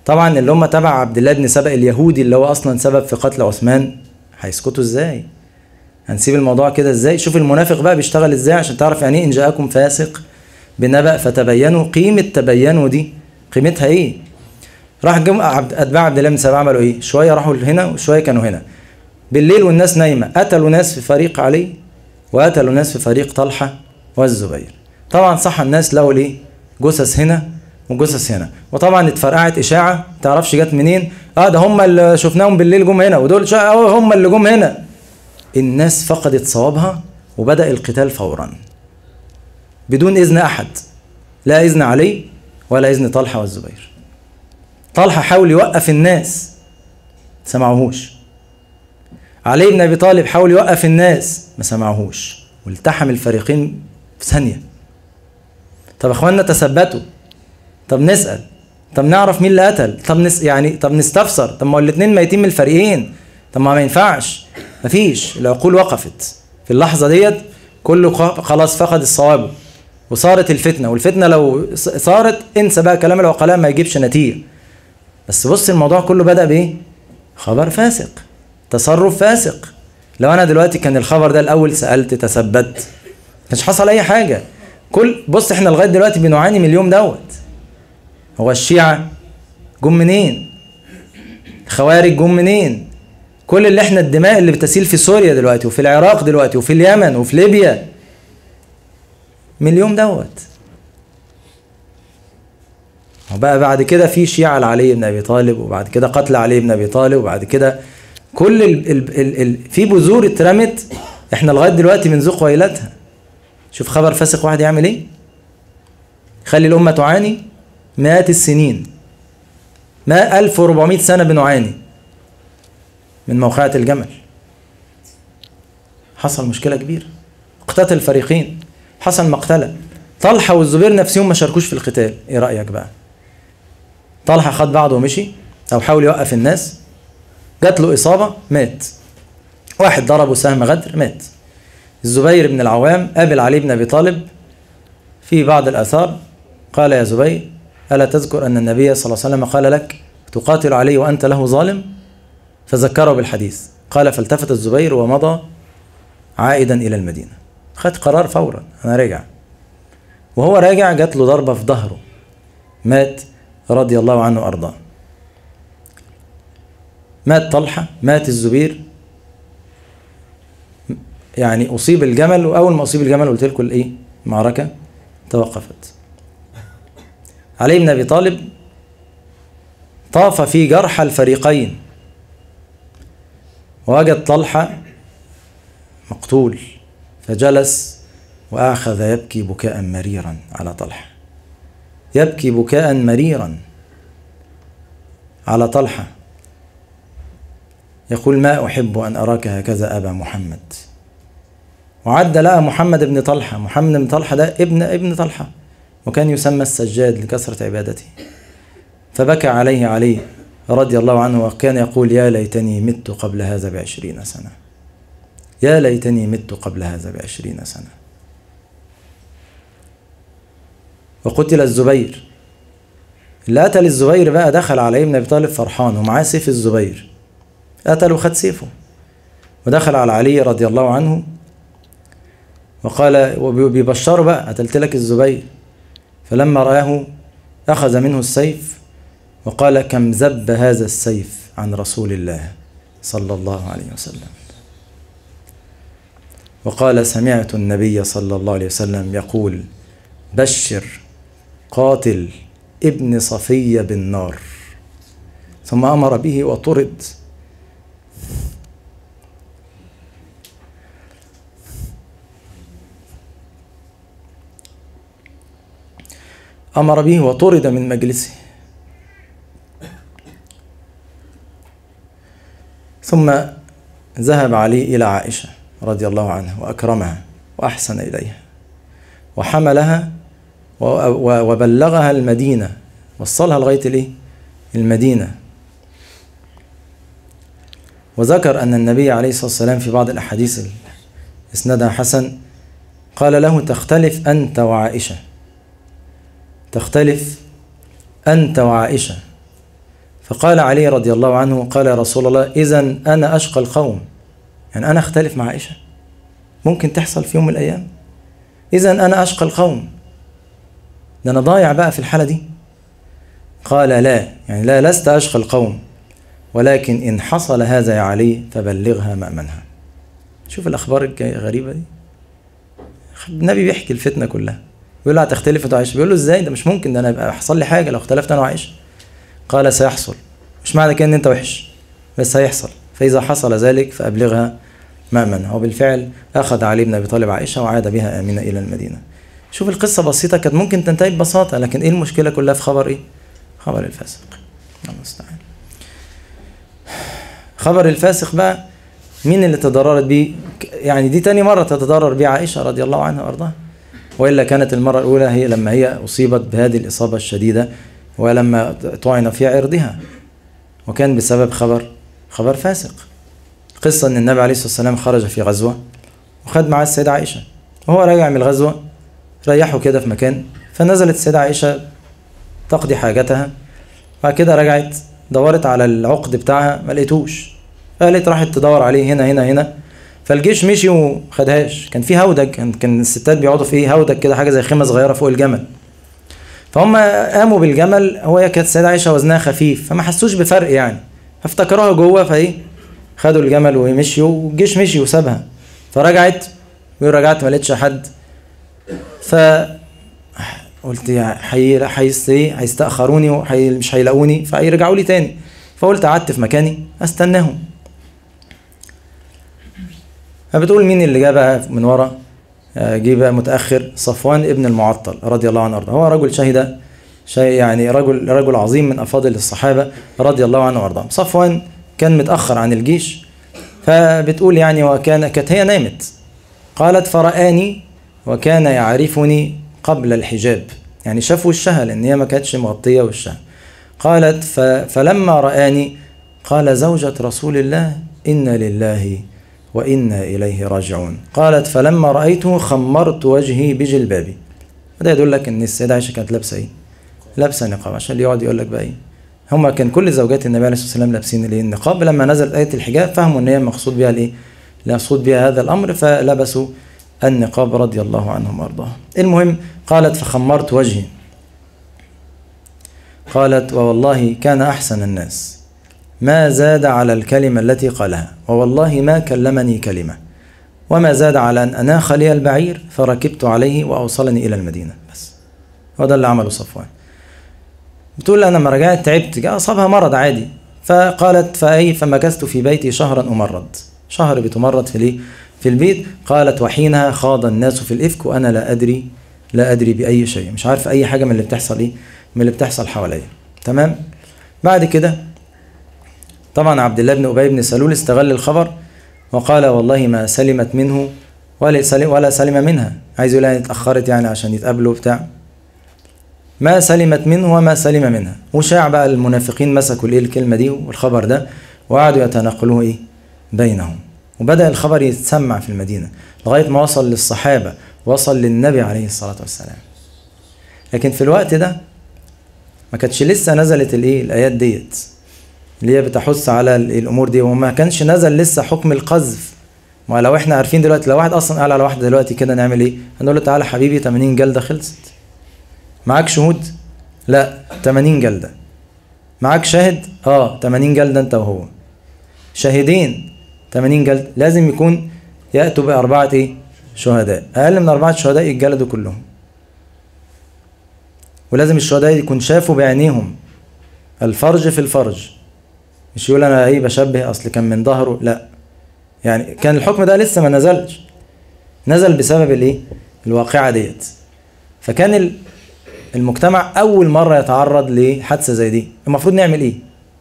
طبعا اللي هم تبع عبد الله بن سبأ اليهودي اللي هو اصلا سبب في قتل عثمان هيسكتوا ازاي هنسيب الموضوع كده ازاي شوف المنافق بقى بيشتغل ازاي عشان تعرف يعني ايه ان جاءكم فاسق بنبأ فتبينوا قيمة تبينوا دي قيمتها ايه راح جم عبد اتباع عبد الله بن سبأ عملوا ايه شوية راحوا هنا وشوية كانوا هنا بالليل والناس نايمة قتلوا ناس في فريق علي وقتلوا ناس في فريق طلحة والزبير طبعا صح الناس لقوا ليه جثث هنا وجثث هنا وطبعا اتفرقعت اشاعه تعرفش جت منين اه ده هم اللي شفناهم بالليل جم هنا ودول شا... اه هم اللي جم هنا الناس فقدت صوابها وبدا القتال فورا بدون اذن احد لا اذن علي ولا اذن طلحه والزبير طلحه حاول يوقف الناس سمعوهوش علي بن ابي طالب حاول يوقف الناس ما سمعوهوش والتحم الفريقين في ثانيه طب يا اخوانا تثبتوا طب نسال طب نعرف مين اللي قتل طب نس يعني طب نستفسر طب ما هو الاثنين ميتين من الفريقين طب ما ما ينفعش مفيش العقول وقفت في اللحظه ديت كله خلاص فقد الصواب وصارت الفتنه والفتنه لو صارت انسى بقى كلام العقلاء ما يجيبش نتيجه بس بص الموضوع كله بدا بايه خبر فاسق تصرف فاسق لو انا دلوقتي كان الخبر ده الاول سالت تثبت مش حصل اي حاجه كل بص احنا لغايه دلوقتي بنعاني من اليوم دوت هو الشيعة جم منين الخوارج جم منين كل اللي احنا الدماء اللي بتسيل في سوريا دلوقتي وفي العراق دلوقتي وفي اليمن وفي ليبيا من اليوم دوت وبقى بعد كده في شيعة لعلي بن ابي طالب وبعد كده قتل علي بن ابي طالب وبعد كده كل ال ال ال ال في بذور اترمت احنا لغايه دلوقتي بنذوق ويلاتها شوف خبر فاسق واحد يعمل ايه خلي الامه تعاني مئات السنين ما 1400 سنة بنعاني من موقعة الجمل حصل مشكلة كبيرة اقتتل الفريقين حصل مقتلة طلحة والزبير نفسهم ما شاركوش في القتال ايه رأيك بقى طلحة خد بعضه ومشي او حاول يوقف الناس جات له إصابة مات واحد ضربه سهم غدر مات الزبير بن العوام قابل علي بن أبي طالب في بعض الآثار قال يا زبير ألا تذكر أن النبي صلى الله عليه وسلم قال لك تقاتل عليه وأنت له ظالم فذكره بالحديث قال فالتفت الزبير ومضى عائدا إلى المدينة خد قرار فورا أنا راجع وهو راجع جات له ضربة في ظهره مات رضي الله عنه وأرضاه مات طلحة مات الزبير يعني أصيب الجمل وأول ما أصيب الجمل قلت لكم الإيه المعركة توقفت علي بن ابي طالب طاف في جرحى الفريقين ووجد طلحه مقتول فجلس واخذ يبكي بكاء مريرا على طلحه يبكي بكاء مريرا على طلحه يقول ما احب ان اراك هكذا ابا محمد وعد لها محمد بن طلحه محمد بن طلحه ده ابن ابن طلحه وكان يسمى السجاد لكثرة عبادته فبكى عليه علي رضي الله عنه وكان يقول يا ليتني مت قبل هذا بعشرين سنة يا ليتني مت قبل هذا بعشرين سنة وقتل الزبير اللي قتل الزبير بقى دخل على ابن ابي طالب فرحان ومعاه سيف الزبير قتل وخد سيفه ودخل على علي رضي الله عنه وقال وبيبشره بقى قتلت لك الزبير فلما رآه أخذ منه السيف وقال كم ذب هذا السيف عن رسول الله صلى الله عليه وسلم وقال سمعت النبي صلى الله عليه وسلم يقول بشر قاتل ابن صفية بالنار ثم أمر به وطرد أمر به وطرد من مجلسه ثم ذهب علي إلى عائشة رضي الله عنها وأكرمها وأحسن إليها وحملها وبلغها المدينة وصلها لغاية الإيه؟ المدينة وذكر أن النبي عليه الصلاة والسلام في بعض الأحاديث إسنادها حسن قال له تختلف أنت وعائشة تختلف أنت وعائشة فقال علي رضي الله عنه قال يا رسول الله إذا أنا أشقى القوم يعني أنا أختلف مع عائشة ممكن تحصل في يوم من الأيام إذا أنا أشقى القوم ده أنا ضايع بقى في الحالة دي قال لا يعني لا لست أشقى القوم ولكن إن حصل هذا يا علي فبلغها مأمنها شوف الأخبار الغريبة دي النبي بيحكي الفتنة كلها بيقول له هتختلف انت وعائشة بيقول له ازاي ده مش ممكن ده انا يبقى يحصل لي حاجة لو اختلفت انا وعائشة قال سيحصل مش معنى كده ان انت وحش بس هيحصل فإذا حصل ذلك فأبلغها مأمنها وبالفعل أخذ علي بن أبي طالب عائشة وعاد بها آمنة إلى المدينة شوف القصة بسيطة كانت ممكن تنتهي ببساطة لكن إيه المشكلة كلها في خبر إيه؟ خبر الفاسق الله المستعان خبر الفاسق بقى مين اللي تضررت بيه يعني دي تاني مرة تتضرر بيه عائشة رضي الله عنها وأرضاها وإلا كانت المرة الأولى هي لما هي أصيبت بهذه الإصابة الشديدة ولما طعن في عرضها وكان بسبب خبر خبر فاسق قصة أن النبي عليه الصلاة والسلام خرج في غزوة وخد معاه السيدة عائشة وهو راجع من الغزوة ريحه كده في مكان فنزلت السيدة عائشة تقضي حاجتها بعد كده رجعت دورت على العقد بتاعها ما لقيتوش قالت راحت تدور عليه هنا هنا هنا فالجيش مشي وخدهاش كان في هودج كان كان الستات بيقعدوا في هودج كده حاجه زي خيمه صغيره فوق الجمل فهم قاموا بالجمل هو كانت السيده عائشه وزنها خفيف فما حسوش بفرق يعني فافتكروها جوه فايه خدوا الجمل ومشيوا والجيش مشي وسابها فرجعت ورجعت ما لقيتش حد ف قلت حي... حيست... هيستأخروني وحي... مش هيلاقوني فهيرجعوا لي تاني فقلت قعدت في مكاني استناهم فبتقول مين اللي جاء بقى من ورا جه بقى متأخر صفوان ابن المعطل رضي الله عنه وارضاه هو رجل شهد شيء يعني رجل رجل عظيم من أفاضل الصحابة رضي الله عنه وارضاه صفوان كان متأخر عن الجيش فبتقول يعني وكان كانت هي نامت قالت فرآني وكان يعرفني قبل الحجاب يعني شاف وشها لأن هي ما كانتش مغطية وشها قالت فلما رآني قال زوجة رسول الله إنا لله وإنا إليه راجعون قالت فلما رأيته خمرت وجهي بجلبابي وده يدل لك إن السيدة عائشة كانت لابسة إيه؟ لابسة نقاب عشان اللي يقعد يقول لك بقى إيه؟ هما كان كل زوجات النبي عليه الصلاة والسلام لابسين الإيه؟ النقاب لما نزلت آية الحجاب فهموا إن هي مقصود بها الإيه؟ مقصود بها هذا الأمر فلبسوا النقاب رضي الله عنهم وأرضاهم المهم قالت فخمرت وجهي قالت ووالله كان أحسن الناس ما زاد على الكلمة التي قالها ووالله ما كلمني كلمة وما زاد على أن أناخ لي البعير فركبت عليه وأوصلني إلى المدينة بس هو ده اللي عمله صفوان بتقول أنا لما رجعت تعبت جاء أصابها مرض عادي فقالت فأي فمكثت في بيتي شهرا أمرض شهر بتمرض في ليه في البيت قالت وحينها خاض الناس في الإفك وأنا لا أدري لا أدري بأي شيء مش عارف أي حاجة من اللي بتحصل إيه من اللي بتحصل حواليا تمام بعد كده طبعا عبد الله بن أبي بن سلول استغل الخبر وقال والله ما سلمت منه ولا سلم ولا سلم منها عايز يقول يعني اتأخرت يعني عشان يتقابلوا بتاع ما سلمت منه وما سلم منها وشاع بقى المنافقين مسكوا الايه الكلمة دي والخبر ده وقعدوا يتناقلوه ايه بينهم وبدأ الخبر يتسمع في المدينة لغاية ما وصل للصحابة وصل للنبي عليه الصلاة والسلام لكن في الوقت ده ما كانتش لسه نزلت الايه الايات ديت اللي هي بتحث على الامور دي وما كانش نزل لسه حكم القذف ما لو احنا عارفين دلوقتي لو واحد اصلا قال على واحده دلوقتي كده نعمل ايه هنقول له تعالى حبيبي 80 جلده خلصت معاك شهود لا 80 جلده معاك شاهد اه 80 جلده انت وهو شاهدين 80 جلده لازم يكون ياتوا باربعه ايه شهداء اقل من اربعه شهداء يتجلدوا كلهم ولازم الشهداء يكون شافوا بعينيهم الفرج في الفرج مش يقول انا ايه بشبه اصل كان من ظهره لا يعني كان الحكم ده لسه ما نزلش نزل بسبب الايه الواقعه ديت فكان المجتمع اول مره يتعرض لحادثه زي دي المفروض نعمل ايه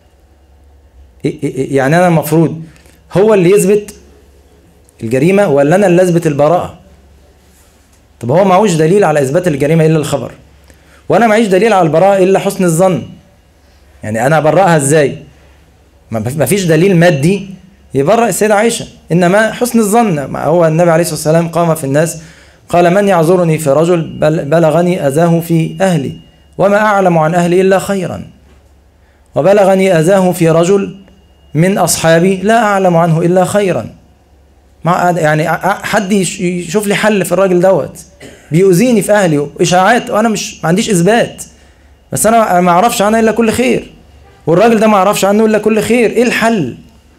يعني انا المفروض هو اللي يثبت الجريمه ولا انا اللي اثبت البراءه طب هو معهوش دليل على اثبات الجريمه الا الخبر وانا معيش دليل على البراءه الا حسن الظن يعني انا ابرأها ازاي ما فيش دليل مادي يبرأ السيدة عائشة إنما حسن الظن هو النبي عليه الصلاة والسلام قام في الناس قال من يعذرني في رجل بلغني أذاه في أهلي وما أعلم عن أهلي إلا خيرا وبلغني أذاه في رجل من أصحابي لا أعلم عنه إلا خيرا مع يعني حد يشوف لي حل في الراجل دوت بيؤذيني في أهلي وإشاعات وأنا مش ما عنديش إثبات بس أنا ما أعرفش عنه إلا كل خير والراجل ده ما أعرفش عنه إلا كل خير إيه الحل؟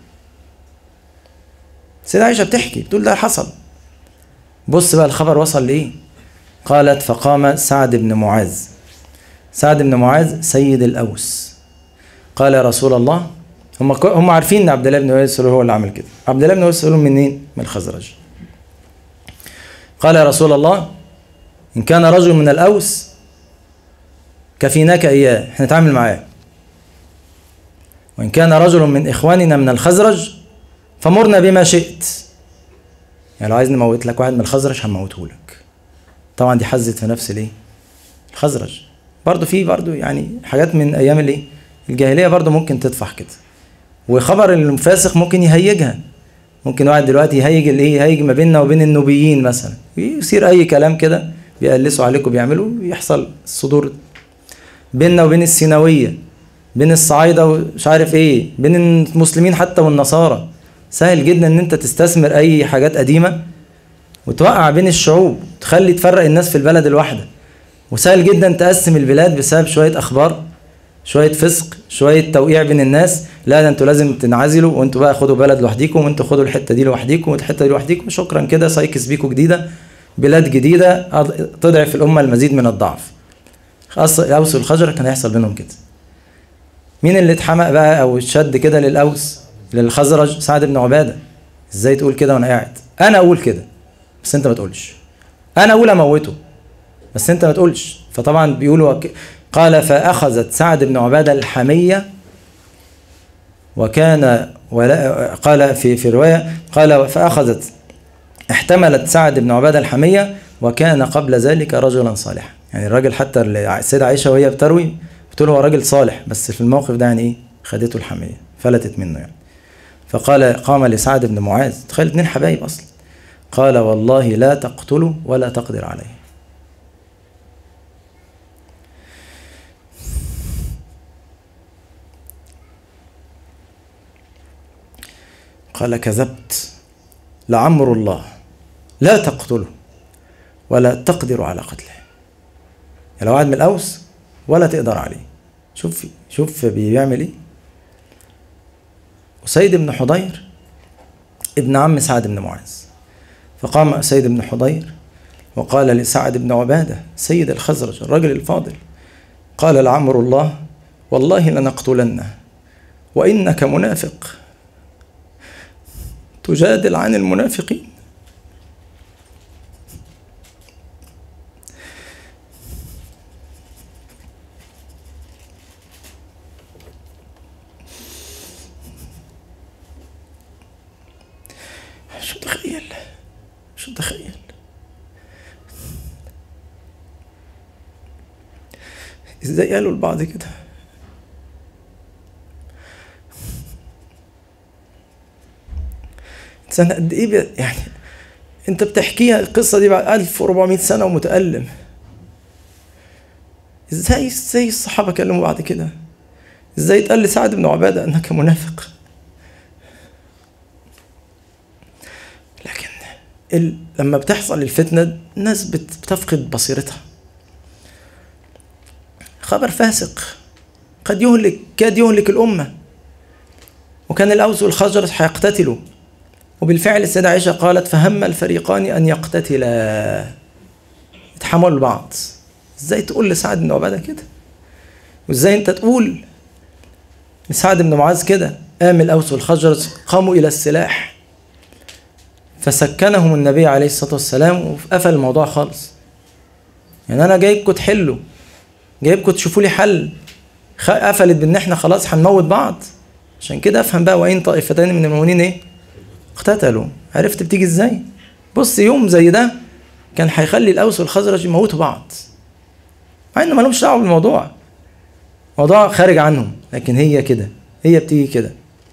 سيدة عائشة بتحكي بتقول ده حصل بص بقى الخبر وصل لإيه قالت فقام سعد بن معاذ سعد بن معاذ سيد الأوس قال يا رسول الله هم هم عارفين ان عبد الله بن ابي سلول هو اللي عمل كده عبد الله بن ابي سلول منين من الخزرج قال يا رسول الله ان كان رجل من الاوس كفيناك اياه احنا نتعامل معاه وان كان رجل من اخواننا من الخزرج فمرنا بما شئت يعني لو عايز نموت لك واحد من الخزرج هنموته لك طبعا دي حزت في نفس الايه الخزرج برضه في برضه يعني حاجات من ايام الايه الجاهليه برضه ممكن تطفح كده وخبر الفاسق ممكن يهيجها ممكن واحد دلوقتي يهيج الايه يهيج ما بيننا وبين النوبيين مثلا يصير اي كلام كده بيقلسوا عليكم بيعملوا يحصل صدور بيننا وبين السيناويه بين الصعايده ومش عارف ايه بين المسلمين حتى والنصارى سهل جدا ان انت تستثمر اي حاجات قديمه وتوقع بين الشعوب تخلي تفرق الناس في البلد الواحده وسهل جدا تقسم البلاد بسبب شويه اخبار شويه فسق شويه توقيع بين الناس لا ده انتوا لازم تنعزلوا وانتوا بقى خدوا بلد لوحديكم وانتوا خدوا الحته دي لوحديكم والحته دي لوحديكم شكرا كده سايكس بيكو جديده بلاد جديده تضعف الامه المزيد من الضعف اوس والخزرج كان هيحصل بينهم كده مين اللي اتحمق بقى او اتشد كده للاوس للخزرج سعد بن عباده ازاي تقول كده وانا قاعد انا اقول كده بس انت ما تقولش انا اقول اموته بس انت ما تقولش فطبعا بيقولوا قال فاخذت سعد بن عباده الحميه وكان ولا قال في في روايه قال فاخذت احتملت سعد بن عباده الحميه وكان قبل ذلك رجلا صالحا يعني الراجل حتى السيده عائشه وهي بتروي بتقول هو راجل صالح بس في الموقف ده يعني ايه خدته الحميه فلتت منه يعني فقال قام لسعد بن معاذ تخيل اتنين حبايب اصلا قال والله لا تقتله ولا تقدر عليه قال كذبت لعمر الله لا تقتله ولا تقدر على قتله يعني لو واحد من الاوس ولا تقدر عليه شوف شوف بيعمل ايه أسيد بن حضير ابن عم سعد بن معاذ فقام أسيد بن حضير وقال لسعد بن عبادة سيد الخزرج الرجل الفاضل قال لعمر الله والله لنقتلنه وإنك منافق تجادل عن المنافقين مش متخيل مش متخيل ازاي قالوا لبعض كده سنة قد ايه يعني انت بتحكيها القصة دي بعد 1400 سنة ومتألم ازاي ازاي الصحابة كلموا بعد كده ازاي اتقال لسعد بن عبادة انك منافق لكن ال... لما بتحصل الفتنة الناس بت... بتفقد بصيرتها خبر فاسق قد يهلك كاد يهلك الأمة وكان الأوس والخزرج هيقتتلوا وبالفعل السيدة عائشة قالت فهم الفريقان أن يقتتلا يتحملوا بعض ازاي تقول لسعد بن عبادة كده وازاي انت تقول لسعد بن معاذ كده قام الأوس والخزرج قاموا إلى السلاح فسكنهم النبي عليه الصلاة والسلام وقفل الموضوع خالص يعني أنا جايبكم تحلوا جايبكم تشوفوا لي حل قفلت بإن إحنا خلاص هنموت بعض عشان كده أفهم بقى وإن طائفتين من المؤمنين إيه اقتتلوا عرفت بتيجي ازاي بص يوم زي ده كان هيخلي الاوس والخزرج يموتوا بعض مع انه مالهمش دعوه بالموضوع موضوع خارج عنهم لكن هي كده هي بتيجي كده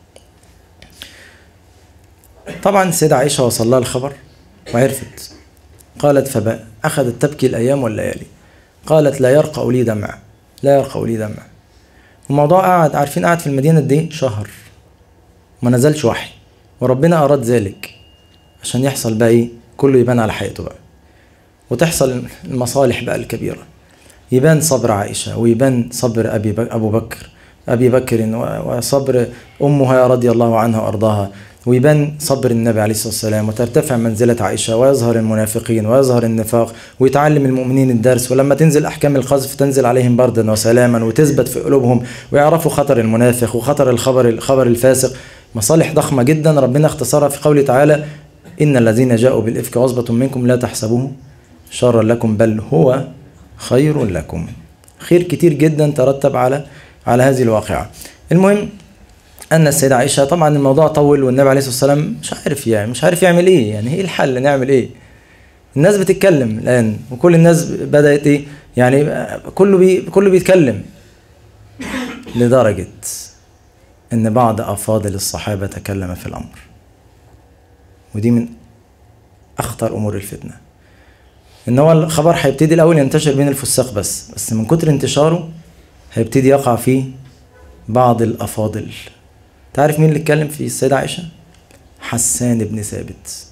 طبعا السيدة عائشة وصل لها الخبر وعرفت قالت فبقى أخذت تبكي الأيام والليالي قالت لا يرقى لي دمع لا يرقى لي دمع الموضوع قعد عارفين قعد في المدينة قد ايه شهر ما نزلش وحي وربنا أراد ذلك عشان يحصل بقى ايه كله يبان على حقيقته بقى وتحصل المصالح بقى الكبيرة يبان صبر عائشة ويبان صبر أبي بك أبو بكر أبي بكر وصبر أمها رضي الله عنها وأرضاها ويبان صبر النبي عليه الصلاة والسلام وترتفع منزلة عائشة ويظهر المنافقين ويظهر النفاق ويتعلم المؤمنين الدرس ولما تنزل أحكام القذف تنزل عليهم بردا وسلاما وتثبت في قلوبهم ويعرفوا خطر المنافق وخطر الخبر الخبر الفاسق مصالح ضخمة جدا ربنا اختصرها في قوله تعالى إن الذين جاءوا بالإفك عصبة منكم لا تحسبوه شرا لكم بل هو خير لكم خير كتير جدا ترتب على على هذه الواقعة المهم أن السيدة عائشة طبعا الموضوع طول والنبي عليه الصلاة والسلام مش عارف يعني مش عارف يعمل إيه يعني إيه الحل نعمل إيه الناس بتتكلم الآن وكل الناس بدأت إيه يعني كله بي كله بيتكلم لدرجة إن بعض أفاضل الصحابة تكلم في الأمر ودي من أخطر أمور الفتنة إن هو الخبر هيبتدي الأول ينتشر بين الفساق بس بس من كتر انتشاره هيبتدي يقع فيه بعض الأفاضل تعرف مين اللي اتكلم في السيدة عائشة؟ حسان بن ثابت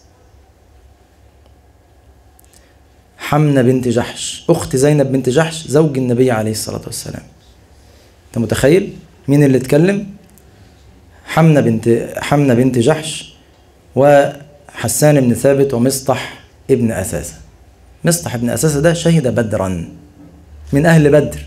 حمنة بنت جحش أخت زينب بنت جحش زوج النبي عليه الصلاة والسلام أنت متخيل مين اللي اتكلم؟ حمنة بنت حمنة بنت جحش وحسان بن ثابت ومصطح ابن أساسة مصطح ابن أساسة ده شهد بدرا من أهل بدر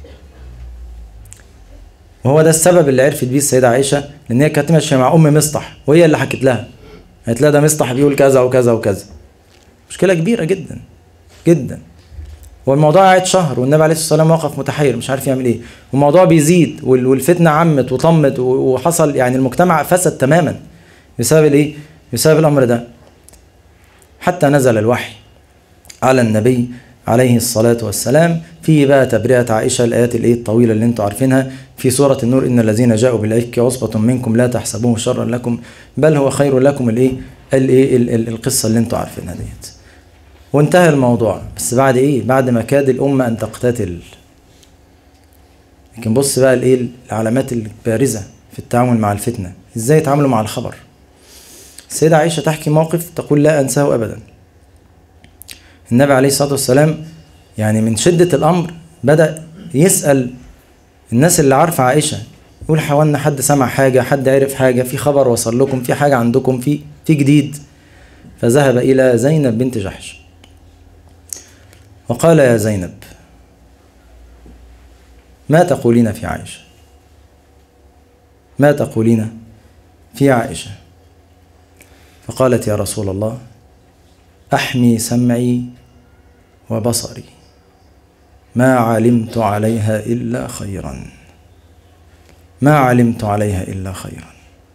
وهو ده السبب اللي عرفت بيه السيدة عائشة لأن هي كانت ماشية مع أم مصطح وهي اللي حكت لها قالت لها ده مصطح بيقول كذا وكذا وكذا مشكلة كبيرة جدا جدا والموضوع قاعد شهر والنبي عليه الصلاة والسلام واقف متحير مش عارف يعمل ايه والموضوع بيزيد والفتنة عمت وطمت وحصل يعني المجتمع فسد تماما بسبب الايه؟ بسبب الأمر ده حتى نزل الوحي على النبي عليه الصلاة والسلام في بقى تبرئة عائشة الآيات الإيه الطويلة اللي أنتم عارفينها في سورة النور إن الذين جاءوا بالإفك عصبة منكم لا تحسبوه شرا لكم بل هو خير لكم الإيه الإيه القصة اللي أنتم عارفينها ديت وانتهى الموضوع بس بعد إيه بعد ما كاد الأمة أن تقتتل لكن بص بقى الإيه العلامات البارزة في التعامل مع الفتنة إزاي يتعاملوا مع الخبر السيدة عائشة تحكي موقف تقول لا أنساه أبدا النبي عليه الصلاة والسلام يعني من شدة الأمر بدأ يسأل الناس اللي عارفة عائشة يقول حوالنا حد سمع حاجة حد عرف حاجة في خبر وصل لكم في حاجة عندكم في في جديد فذهب إلى زينب بنت جحش وقال يا زينب ما تقولين في عائشة ما تقولين في عائشة فقالت يا رسول الله أحمي سمعي وبصري ما علمت عليها إلا خيرا ما علمت عليها إلا خيرا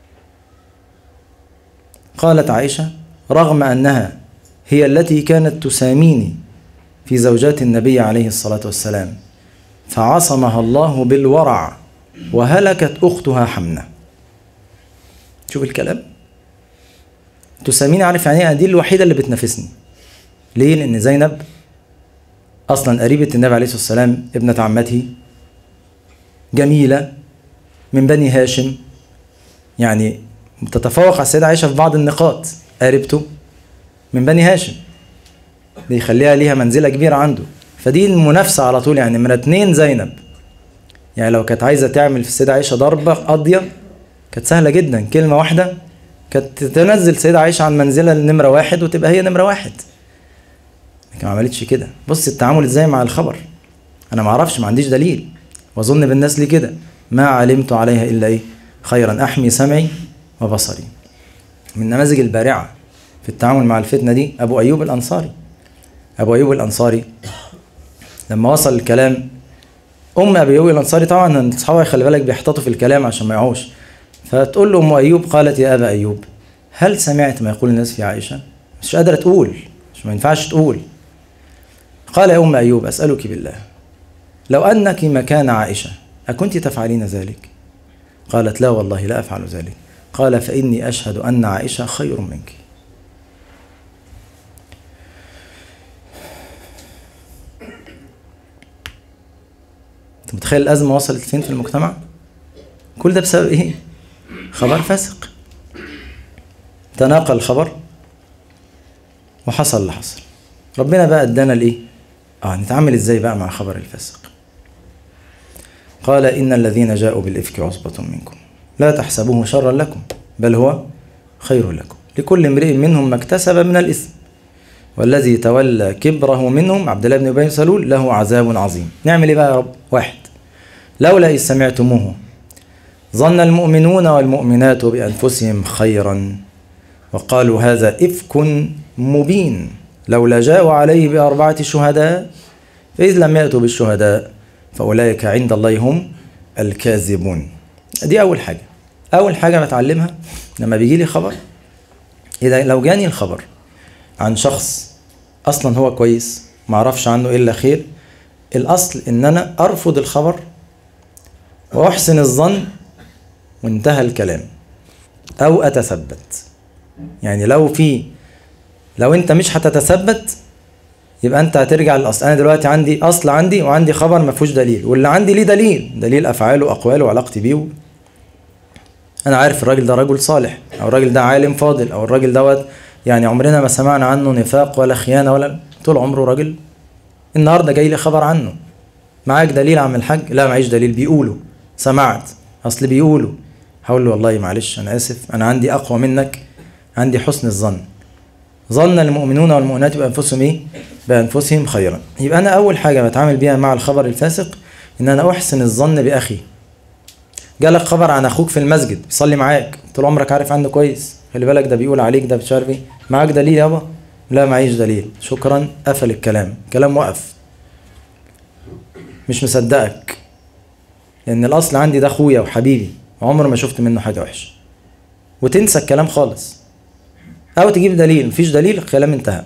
قالت عائشة رغم أنها هي التي كانت تساميني في زوجات النبي عليه الصلاة والسلام فعصمها الله بالورع وهلكت أختها حمنة شوف الكلام تساميني عارف يعني ايه دي الوحيدة اللي بتنافسني ليه لأن زينب أصلا قريبة النبي عليه الصلاة والسلام ابنة عمته جميلة من بني هاشم يعني تتفوق على السيدة عائشة في بعض النقاط قريبته من بني هاشم دي يخليها ليها منزلة كبيرة عنده فدي المنافسة على طول يعني من اتنين زينب يعني لو كانت عايزة تعمل في السيدة عائشة ضربة قاضية كانت سهلة جدا كلمة واحدة كانت تنزل السيدة عائشة عن منزلة نمرة واحد وتبقى هي نمرة واحد لكن ما عملتش كده بص التعامل ازاي مع الخبر انا ما اعرفش ما عنديش دليل واظن بالناس ليه كده ما علمت عليها الا ايه خيرا احمي سمعي وبصري من النماذج البارعه في التعامل مع الفتنه دي ابو ايوب الانصاري ابو ايوب الانصاري لما وصل الكلام ام ابي ايوب الانصاري طبعا اصحابها خلي بالك بيحتاطوا في الكلام عشان ما يعوش فتقول له ام ايوب قالت يا ابا ايوب هل سمعت ما يقول الناس في عائشه مش قادره تقول مش ما ينفعش تقول قال يا أم أيوب أسألك بالله لو أنك مكان عائشة أكنت تفعلين ذلك قالت لا والله لا أفعل ذلك قال فإني أشهد أن عائشة خير منك أنت متخيل الأزمة وصلت فين في المجتمع؟ كل ده بسبب ايه خبر فاسق تناقل الخبر وحصل اللي حصل ربنا بقى ادانا الايه اه نتعامل ازاي بقى مع خبر الفاسق قال ان الذين جاءوا بالافك عصبه منكم لا تحسبوه شرا لكم بل هو خير لكم لكل امرئ منهم ما اكتسب من الاثم والذي تولى كبره منهم عبد الله بن ابي سلول له عذاب عظيم نعمل ايه بقى يا رب واحد لولا اذ سمعتموه ظن المؤمنون والمؤمنات بانفسهم خيرا وقالوا هذا افك مبين لولا جاءوا عليه باربعه شهداء فاذ لم ياتوا بالشهداء فاولئك عند الله هم الكاذبون دي اول حاجه اول حاجه بتعلمها لما بيجي لي خبر اذا لو جاني الخبر عن شخص اصلا هو كويس ما اعرفش عنه الا خير الاصل ان انا ارفض الخبر واحسن الظن وانتهى الكلام او اتثبت يعني لو في لو انت مش هتتثبت يبقى انت هترجع للاصل انا دلوقتي عندي اصل عندي وعندي خبر ما فيهوش دليل واللي عندي ليه دليل دليل افعاله واقواله وعلاقتي بيه انا عارف الراجل ده رجل صالح او الراجل ده عالم فاضل او الراجل دوت يعني عمرنا ما سمعنا عنه نفاق ولا خيانه ولا طول عمره راجل النهارده جاي لي خبر عنه معاك دليل عم الحاج لا معيش دليل بيقولوا سمعت اصل بيقولوا هقول له والله معلش انا اسف انا عندي اقوى منك عندي حسن الظن ظن المؤمنون والمؤمنات بانفسهم ايه بانفسهم خيرا يبقى انا اول حاجه بتعامل بيها مع الخبر الفاسق ان انا احسن الظن باخي جالك خبر عن اخوك في المسجد بيصلي معاك طول عمرك عارف عنه كويس خلي بالك ده بيقول عليك ده مش عارف ايه معاك دليل يابا لا معيش دليل شكرا قفل الكلام كلام وقف مش مصدقك لان الاصل عندي ده اخويا وحبيبي عمر ما شفت منه حاجه وحشه وتنسى الكلام خالص او تجيب دليل مفيش دليل الكلام انتهى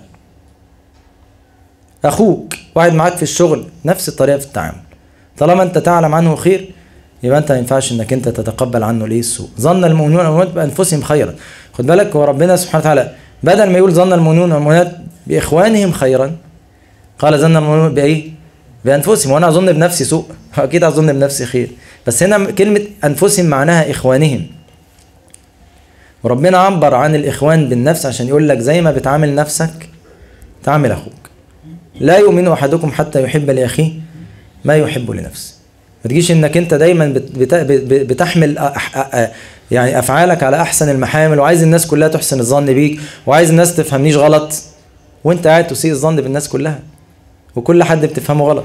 اخوك واحد معاك في الشغل نفس الطريقه في التعامل طالما انت تعلم عنه خير يبقى انت ما ينفعش انك انت تتقبل عنه الايه السوء ظن المؤمنون والمؤمنات بانفسهم خيرا خد بالك هو ربنا سبحانه وتعالى بدل ما يقول ظن المؤمنون والمؤمنات باخوانهم خيرا قال ظن المؤمنون بايه بانفسهم وانا اظن بنفسي سوء اكيد اظن بنفسي خير بس هنا كلمه انفسهم معناها اخوانهم وربنا عبر عن الاخوان بالنفس عشان يقول لك زي ما بتعامل نفسك تعامل اخوك لا يؤمن احدكم حتى يحب لاخيه ما يحب لنفسه ما تجيش انك انت دايما بت- بت- بت- بتحمل أح- أ- أ- يعني افعالك على احسن المحامل وعايز الناس كلها تحسن الظن بيك وعايز الناس تفهمنيش غلط وانت قاعد تسيء الظن بالناس كلها وكل حد بتفهمه غلط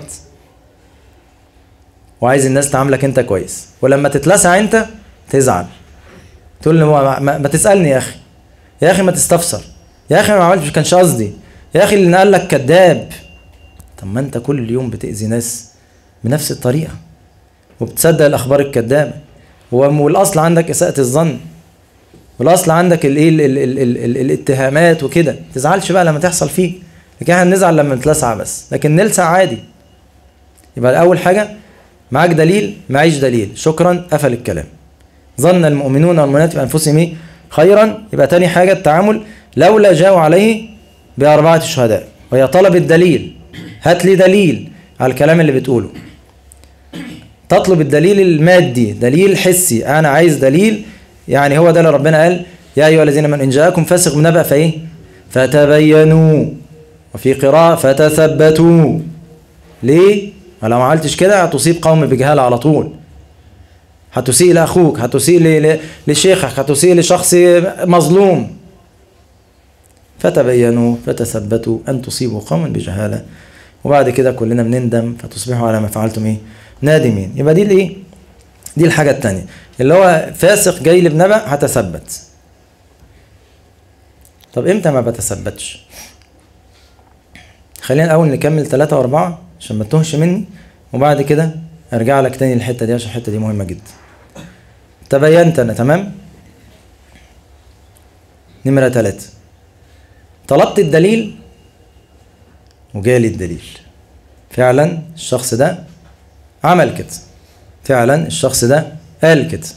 وعايز الناس تعاملك انت كويس ولما تتلسع انت تزعل تقول له ما, ما, ما تسالني يا اخي يا اخي ما تستفسر يا اخي ما عملتش ما كانش قصدي يا اخي اللي قال لك كذاب طب ما انت كل يوم بتاذي ناس بنفس الطريقه وبتصدق الاخبار الكذابه والاصل عندك اساءه الظن والاصل عندك الايه ال- ال- ال- ال- ال- الاتهامات وكده ما تزعلش بقى لما تحصل فيك لكن احنا بنزعل لما نتلسع بس لكن نلسع عادي يبقى اول حاجه معاك دليل معيش دليل شكرا قفل الكلام ظن المؤمنون والمؤمنات بانفسهم ايه خيرا يبقى تاني حاجه التعامل لولا جاءوا عليه باربعه شهداء وهي طلب الدليل هات لي دليل على الكلام اللي بتقوله تطلب الدليل المادي دليل حسي انا عايز دليل يعني هو ده اللي ربنا قال يا ايها الذين من ان جاءكم فاسق بنبأ فايه فتبينوا وفي قراءة فتثبتوا ليه؟ لو ما عملتش كده هتصيب قوم بجهالة على طول هتسيء لاخوك هتسيء ل- ل- لشيخك هتسيء لشخص مظلوم فتبينوا فتثبتوا ان تصيبوا قوما بجهاله وبعد كده كلنا بنندم فتصبحوا على ما فعلتم ايه نادمين يبقى دي الايه دي الحاجه الثانيه اللي هو فاسق جاي لي بنبأ هتثبت طب امتى ما بتثبتش خلينا الاول نكمل ثلاثة واربعة عشان ما تتوهش مني وبعد كده ارجع لك تاني الحته دي عشان الحته دي مهمه جدا تبينت انا تمام نمره ثلاثة طلبت الدليل وجالي الدليل فعلا الشخص ده عمل كده فعلا الشخص ده قال كده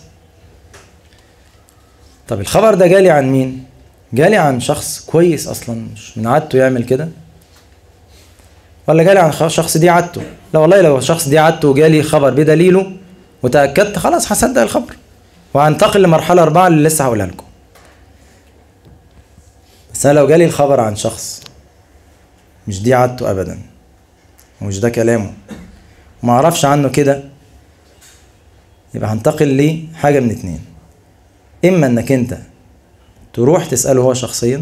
طب الخبر ده جالي عن مين جالي عن شخص كويس اصلا مش من عادته يعمل كده ولا جالي عن خ- شخص دي عادته لا والله لو الشخص دي عادته وجالي خبر بدليله وتاكدت خلاص هصدق الخبر وهنتقل لمرحلة أربعة اللي لسه هقولها لكم بس أنا لو جالي الخبر عن شخص مش دي عادته أبدا ومش ده كلامه وما أعرفش عنه كده يبقى هنتقل لحاجة من اتنين إما إنك أنت تروح تسأله هو شخصيا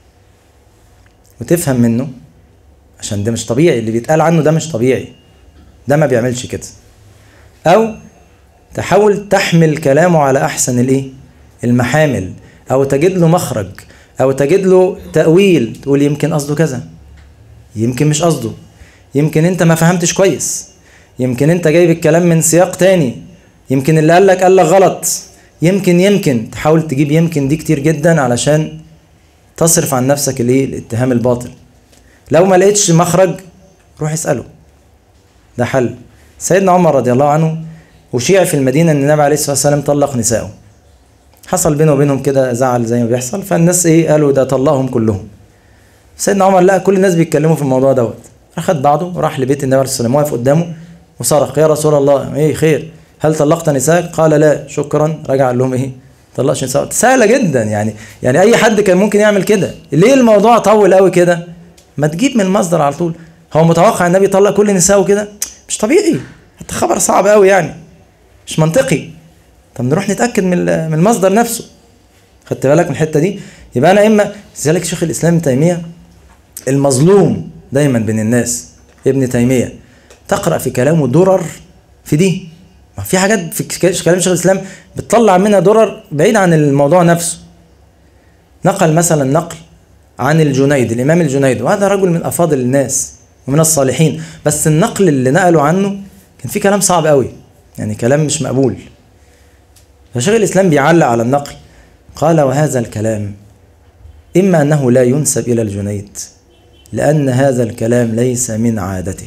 وتفهم منه عشان ده مش طبيعي اللي بيتقال عنه ده مش طبيعي ده ما بيعملش كده أو تحاول تحمل كلامه على أحسن الإيه؟ المحامل أو تجد له مخرج أو تجد له تأويل تقول يمكن قصده كذا يمكن مش قصده يمكن أنت ما فهمتش كويس يمكن أنت جايب الكلام من سياق تاني يمكن اللي قال لك قال لك غلط يمكن يمكن تحاول تجيب يمكن دي كتير جدا علشان تصرف عن نفسك الايه الاتهام الباطل لو ما لقيتش مخرج روح اساله ده حل سيدنا عمر رضي الله عنه وشيع في المدينه ان النبي عليه الصلاه والسلام طلق نسائه حصل بينه وبينهم كده زعل زي ما بيحصل فالناس ايه قالوا ده طلقهم كلهم سيدنا عمر لقى كل الناس بيتكلموا في الموضوع دوت اخد بعضه وراح لبيت النبي عليه الصلاه والسلام واقف قدامه وصرخ يا رسول الله ايه خير هل طلقت نسائك قال لا شكرا رجع قال لهم ايه طلقش نساء سهله جدا يعني يعني اي حد كان ممكن يعمل كده ليه الموضوع طول قوي كده ما تجيب من المصدر على طول هو متوقع النبي يطلق كل نسائه كده مش طبيعي حتى خبر صعب قوي يعني مش منطقي طب نروح نتاكد من من المصدر نفسه خدت بالك من الحته دي يبقى انا اما لذلك شيخ الاسلام ابن تيميه المظلوم دايما بين الناس ابن تيميه تقرا في كلامه درر في دي ما في حاجات في كلام شيخ الاسلام بتطلع منها درر بعيد عن الموضوع نفسه نقل مثلا نقل عن الجنيد الامام الجنيد وهذا رجل من افاضل الناس ومن الصالحين بس النقل اللي نقله عنه كان فيه كلام صعب قوي يعني كلام مش مقبول فشيخ الاسلام بيعلق على النقل قال وهذا الكلام اما انه لا ينسب الى الجنيد لان هذا الكلام ليس من عادته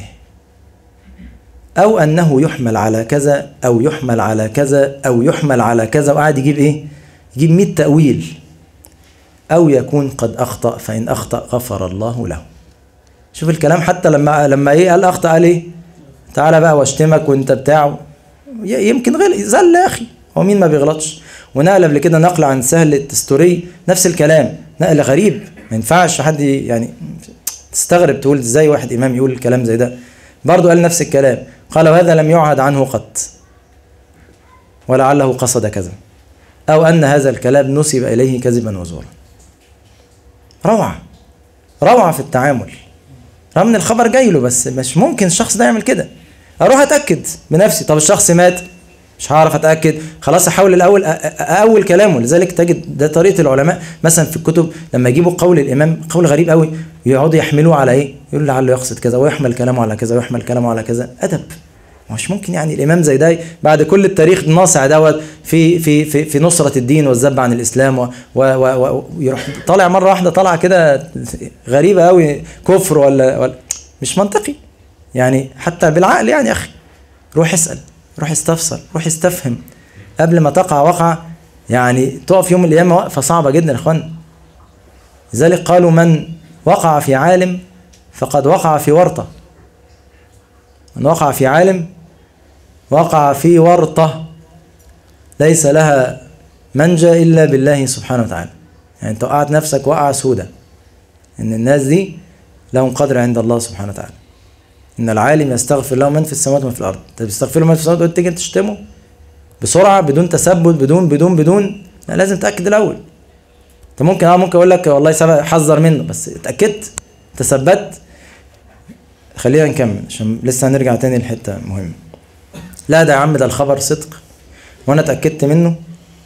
أو أنه يحمل على كذا أو يحمل على كذا أو يحمل على كذا وقاعد يجيب إيه؟ يجيب 100 تأويل أو يكون قد أخطأ فإن أخطأ غفر الله له. شوف الكلام حتى لما لما إيه قال أخطأ قال إيه؟ تعالى بقى واشتمك وأنت بتاع يمكن غلط زل يا أخي هو مين ما بيغلطش؟ ونقل قبل كده نقل عن سهل التستوري نفس الكلام نقل غريب ما ينفعش حد يعني تستغرب تقول ازاي واحد امام يقول الكلام زي ده برضه قال نفس الكلام قال وهذا لم يعهد عنه قط ولعله قصد كذا أو أن هذا الكلام نسب إليه كذبا وزورا روعة روعة في التعامل رغم ان الخبر جاي له بس مش ممكن الشخص ده يعمل كده اروح اتاكد بنفسي طب الشخص مات مش هعرف اتاكد خلاص احاول الاول اول كلامه لذلك تجد ده طريقه العلماء مثلا في الكتب لما يجيبوا قول الامام قول غريب قوي يقعدوا يحملوه على ايه يقول لعله يقصد كذا ويحمل كلامه على كذا ويحمل كلامه على كذا ادب مش ممكن يعني الامام زي ده بعد كل التاريخ الناصع دوت في في في في نصره الدين والذب عن الاسلام ويروح طالع مره واحده طالعه كده غريبه قوي كفر ولا, ولا مش منطقي يعني حتى بالعقل يعني يا اخي روح اسال روح استفسر روح استفهم قبل ما تقع وقعه يعني تقف يوم القيامه وقفه صعبه جدا يا اخوان لذلك قالوا من وقع في عالم فقد وقع في ورطه من وقع في عالم وقع في ورطة ليس لها منجى إلا بالله سبحانه وتعالى يعني أنت وقعت نفسك وقعة سودة إن الناس دي لهم قدر عند الله سبحانه وتعالى إن العالم يستغفر له من في السماوات ومن في الأرض أنت بتستغفر له من في السماوات وأنت تيجي تشتمه بسرعة بدون تثبت بدون بدون بدون لا لازم تأكد الأول أنت ممكن أه ممكن أقول لك والله حذر منه بس اتأكدت تثبت خلينا نكمل عشان لسه هنرجع تاني لحته مهمه لا ده يا عم ده الخبر صدق وانا اتاكدت منه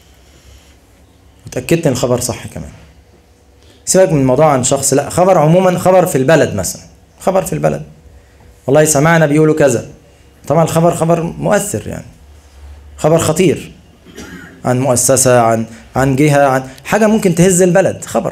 وتاكدت ان الخبر صح كمان سيبك من الموضوع عن شخص لا خبر عموما خبر في البلد مثلا خبر في البلد والله سمعنا بيقولوا كذا طبعا الخبر خبر مؤثر يعني خبر خطير عن مؤسسة عن عن جهة عن حاجة ممكن تهز البلد خبر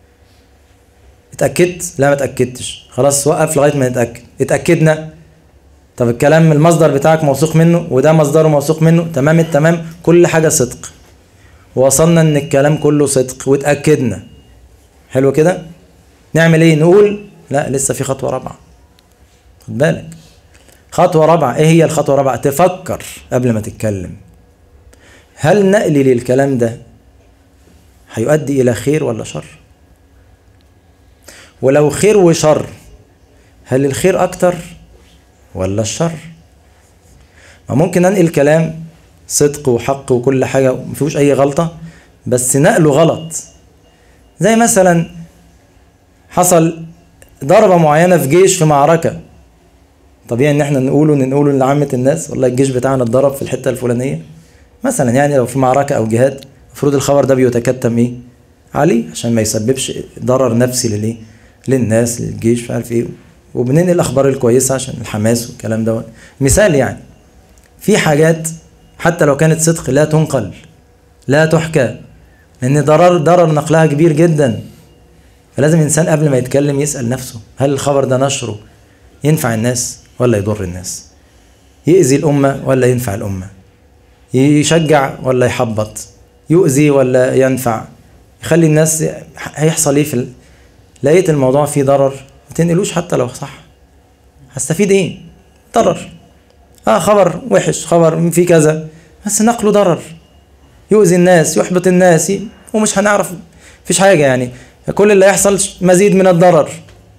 اتأكدت؟ لا ما اتأكدتش خلاص وقف لغاية ما نتأكد اتأكدنا طب الكلام المصدر بتاعك موثوق منه وده مصدره موثوق منه تمام التمام كل حاجة صدق ووصلنا ان الكلام كله صدق واتأكدنا حلو كده نعمل ايه نقول لا لسه في خطوة رابعة خد بالك خطوة رابعة ايه هي الخطوة الرابعة تفكر قبل ما تتكلم هل نقلي للكلام ده هيؤدي إلى خير ولا شر ولو خير وشر هل الخير أكتر ولا الشر ما ممكن أنقل كلام صدق وحق وكل حاجة ومفيهوش أي غلطة بس نقله غلط زي مثلا حصل ضربة معينة في جيش في معركة طبيعي ان احنا نقوله نقوله لعامة الناس والله الجيش بتاعنا اتضرب في الحتة الفلانية مثلا يعني لو في معركة او جهاد المفروض الخبر ده بيتكتم ايه عليه عشان ما يسببش ضرر نفسي للايه للناس للجيش مش عارف ايه وبننقل الاخبار الكويسة عشان الحماس والكلام ده مثال يعني في حاجات حتى لو كانت صدق لا تنقل لا تحكى لان ضرر ضرر نقلها كبير جدا فلازم الانسان قبل ما يتكلم يسال نفسه هل الخبر ده نشره ينفع الناس ولا يضر الناس يأذي الأمة ولا ينفع الأمة يشجع ولا يحبط يؤذي ولا ينفع يخلي الناس هيحصل ايه في ال... لقيت الموضوع فيه ضرر ما تنقلوش حتى لو صح هستفيد ايه ضرر اه خبر وحش خبر فيه كذا بس نقله ضرر يؤذي الناس يحبط الناس ومش هنعرف مفيش حاجه يعني كل اللي هيحصل مزيد من الضرر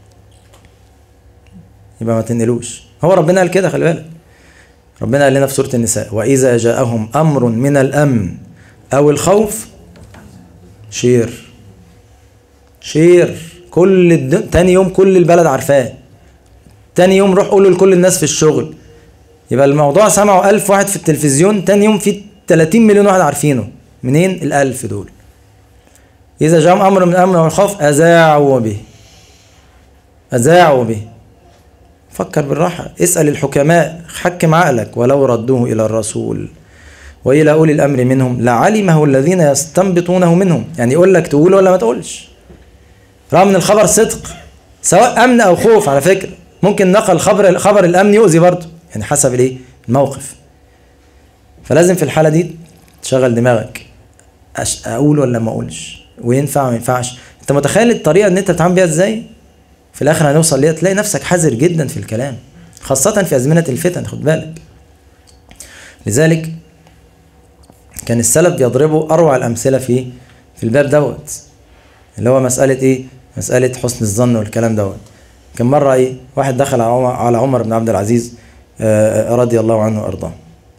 يبقى ما تنقلوش هو ربنا قال كده خلي بالك ربنا قال لنا في سوره النساء واذا جاءهم امر من الامن او الخوف شير شير كل الد... تاني يوم كل البلد عارفاه تاني يوم روح قوله لكل الناس في الشغل يبقى الموضوع سمعوا ألف واحد في التلفزيون تاني يوم في 30 مليون واحد عارفينه منين الألف دول إذا جاءهم أمر من الأمن والخوف أذاعوا به أذاعوا به فكر بالراحة اسأل الحكماء حكم عقلك ولو ردوه إلى الرسول وإلى أولي الأمر منهم لعلمه الذين يستنبطونه منهم يعني يقول لك تقول ولا ما تقولش رغم ان الخبر صدق سواء امن او خوف على فكره ممكن نقل خبر خبر الامن يؤذي برضه يعني حسب الايه الموقف فلازم في الحاله دي تشغل دماغك أش... اقول ولا ما اقولش وينفع ما ينفعش انت متخيل الطريقه ان انت بتتعامل بيها ازاي في الاخر هنوصل ليها تلاقي نفسك حذر جدا في الكلام خاصه في ازمنه الفتن خد بالك لذلك كان السلف بيضربوا اروع الامثله في في الباب دوت اللي هو مساله ايه مساله حسن الظن والكلام دوت كان مره ايه واحد دخل على عمر, على عمر بن عبد العزيز رضي الله عنه وارضاه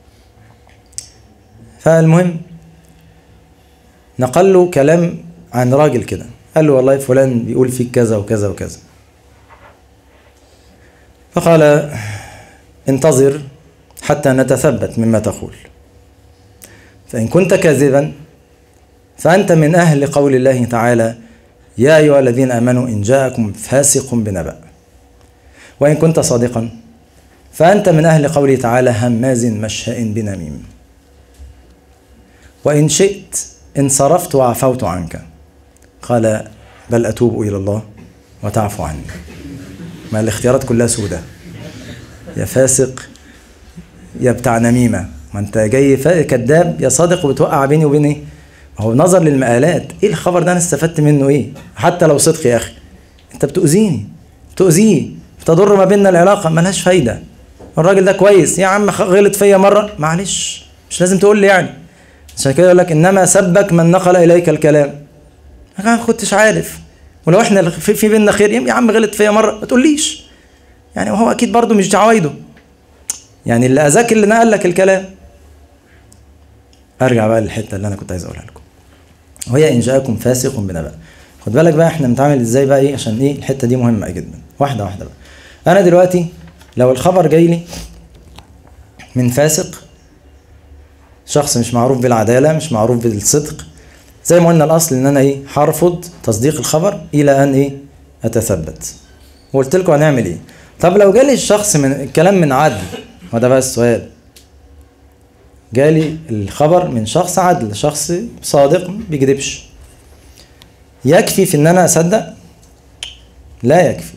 فالمهم نقل له كلام عن راجل كده قال له والله فلان بيقول فيك كذا وكذا وكذا فقال انتظر حتى نتثبت مما تقول فإن كنت كاذبا فأنت من أهل قول الله تعالى يا أيها الذين آمنوا إن جاءكم فاسق بنبأ وإن كنت صادقا فأنت من أهل قوله تعالى هماز مشاء بنميم وإن شئت انصرفت وعفوت عنك قال بل أتوب إلى الله وتعفو عني ما الاختيارات كلها سودة يا فاسق يا بتاع نميمة ما انت جاي كذاب يا صادق وبتوقع بيني وبين ايه هو نظر للمقالات ايه الخبر ده انا استفدت منه ايه حتى لو صدق يا اخي انت بتؤذيني بتؤذيه بتضر ما بيننا العلاقه ملهاش فايده الراجل ده كويس يا عم غلط فيا مره معلش مش لازم تقول لي يعني عشان كده يقول لك انما سبك من نقل اليك الكلام انا ما كنتش عارف ولو احنا في, في بينا خير يا عم غلط فيا مره ما تقوليش يعني وهو اكيد برضه مش عوايده يعني اللي اذاك اللي نقل لك الكلام ارجع بقى للحته اللي انا كنت عايز اقولها لكم وهي ان جاءكم فاسق بنبأ خد بالك بقى احنا بنتعامل ازاي بقى ايه عشان ايه الحته دي مهمه جدا واحده واحده بقى انا دلوقتي لو الخبر جاي لي من فاسق شخص مش معروف بالعداله مش معروف بالصدق زي ما قلنا الاصل ان انا ايه هرفض تصديق الخبر الى ان ايه اتثبت وقلت لكم هنعمل ايه طب لو جالي الشخص من الكلام من عدل هو ده بقى السؤال جالي الخبر من شخص عدل شخص صادق ما بيكذبش يكفي في ان انا اصدق لا يكفي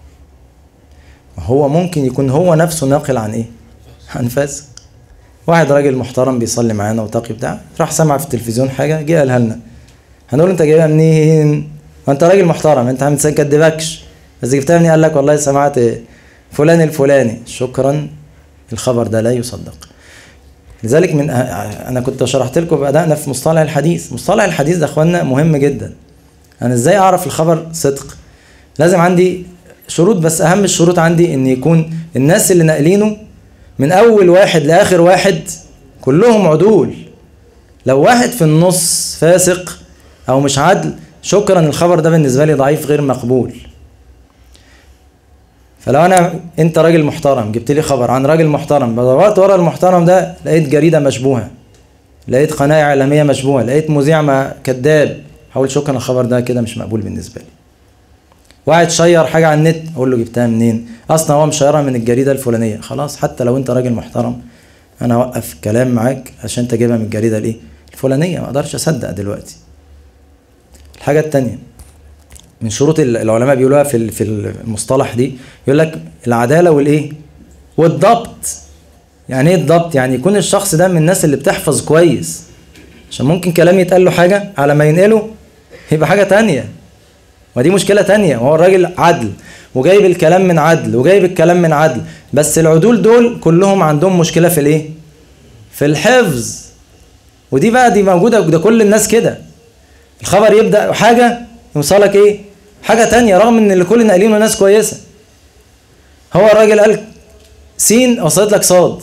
هو ممكن يكون هو نفسه ناقل عن ايه عن فاسق واحد راجل محترم بيصلي معانا وتقي بتاع راح سمع في التلفزيون حاجه جه قالها لنا هنقول انت جايبها منين وانت راجل محترم انت ما كدبكش بس جبتها منين قال لك والله سمعت فلان الفلاني شكرا الخبر ده لا يصدق لذلك من انا كنت شرحت لكم بدانا في مصطلح الحديث مصطلح الحديث ده اخوانا مهم جدا انا ازاي اعرف الخبر صدق لازم عندي شروط بس اهم الشروط عندي ان يكون الناس اللي ناقلينه من اول واحد لاخر واحد كلهم عدول لو واحد في النص فاسق او مش عدل شكرا الخبر ده بالنسبه لي ضعيف غير مقبول فلو انا انت راجل محترم جبت لي خبر عن راجل محترم بدورت ورا المحترم ده لقيت جريده مشبوهه لقيت قناه اعلاميه مشبوهه لقيت مذيع كذاب هقول شكرا الخبر ده كده مش مقبول بالنسبه لي واحد شير حاجه على النت اقول له جبتها منين اصلا هو مشيرها من الجريده الفلانيه خلاص حتى لو انت راجل محترم انا اوقف كلام معاك عشان انت جايبها من الجريده الايه الفلانيه ما اقدرش اصدق دلوقتي الحاجه الثانيه من شروط العلماء بيقولوها في في المصطلح دي يقول لك العداله والايه والضبط يعني ايه الضبط يعني يكون الشخص ده من الناس اللي بتحفظ كويس عشان ممكن كلام يتقال له حاجه على ما ينقله يبقى حاجه تانية ودي مشكله تانية وهو الراجل عدل وجايب الكلام من عدل وجايب الكلام من عدل بس العدول دول كلهم عندهم مشكله في الايه في الحفظ ودي بقى دي موجوده ده كل الناس كده الخبر يبدا حاجه يوصلك ايه حاجه تانية رغم ان اللي كل ناقلينه ناس كويسه هو الراجل قال سين وصلت لك صاد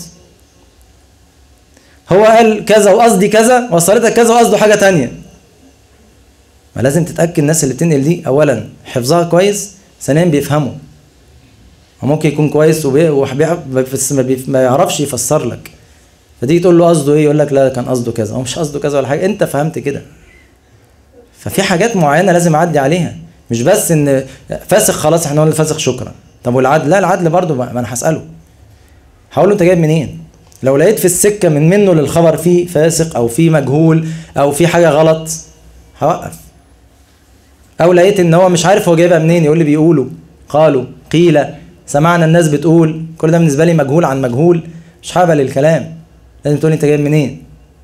هو قال كذا وقصدي كذا وصلتك كذا وقصده حاجه تانية ما لازم تتاكد الناس اللي بتنقل دي اولا حفظها كويس ثانيا بيفهموا ممكن يكون كويس بس ما يعرفش يفسر لك فتيجي تقول له قصده ايه يقول لك لا كان قصده كذا هو مش قصده كذا ولا حاجه انت فهمت كده ففي حاجات معينه لازم اعدي عليها مش بس ان فاسخ خلاص احنا نقول فاسخ شكرا طب والعدل لا العدل برضه ما انا هساله هقول له انت جايب منين لو لقيت في السكه من منه للخبر فيه فاسق او فيه مجهول او فيه حاجه غلط هوقف او لقيت ان هو مش عارف هو جايبها منين يقول لي بيقولوا قالوا قيل سمعنا الناس بتقول كل ده بالنسبه لي مجهول عن مجهول مش هقبل الكلام لازم تقول لي انت جايب منين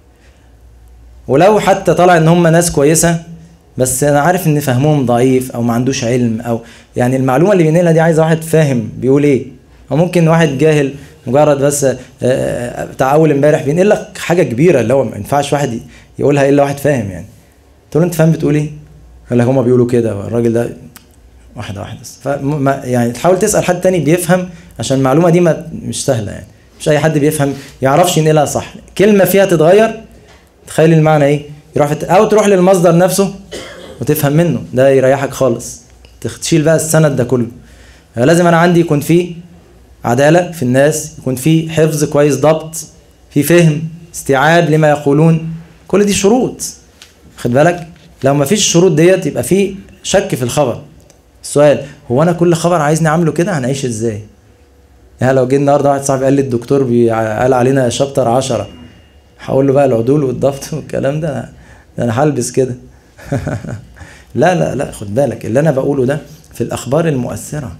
ولو حتى طلع ان هم ناس كويسه بس انا عارف ان فهمهم ضعيف او ما عندوش علم او يعني المعلومه اللي بينقلها دي عايزه واحد فاهم بيقول ايه او ممكن واحد جاهل مجرد بس بتاع اول امبارح بينقل لك حاجه كبيره اللي هو ما ينفعش واحد يقولها الا واحد فاهم يعني تقول له انت فاهم بتقول ايه؟ يقول لك هما بيقولوا كده والراجل ده واحده واحده بس فما يعني تحاول تسال حد تاني بيفهم عشان المعلومه دي ما مش سهله يعني مش اي حد بيفهم يعرفش ينقلها صح كلمه فيها تتغير تخيل المعنى ايه يروح في او تروح للمصدر نفسه وتفهم منه ده يريحك خالص تشيل بقى السند ده كله لازم انا عندي يكون في عداله في الناس يكون في حفظ كويس ضبط في فهم استيعاب لما يقولون كل دي شروط خد بالك لو ما فيش الشروط ديت يبقى في شك في الخبر السؤال هو انا كل خبر عايزني اعمله كده هنعيش ازاي يعني لو جه النهارده واحد صاحبي قال لي الدكتور قال علينا شابتر 10 هقول له بقى العدول والضبط والكلام ده ده انا هلبس كده لا لا لا خد بالك اللي انا بقوله ده في الاخبار المؤثره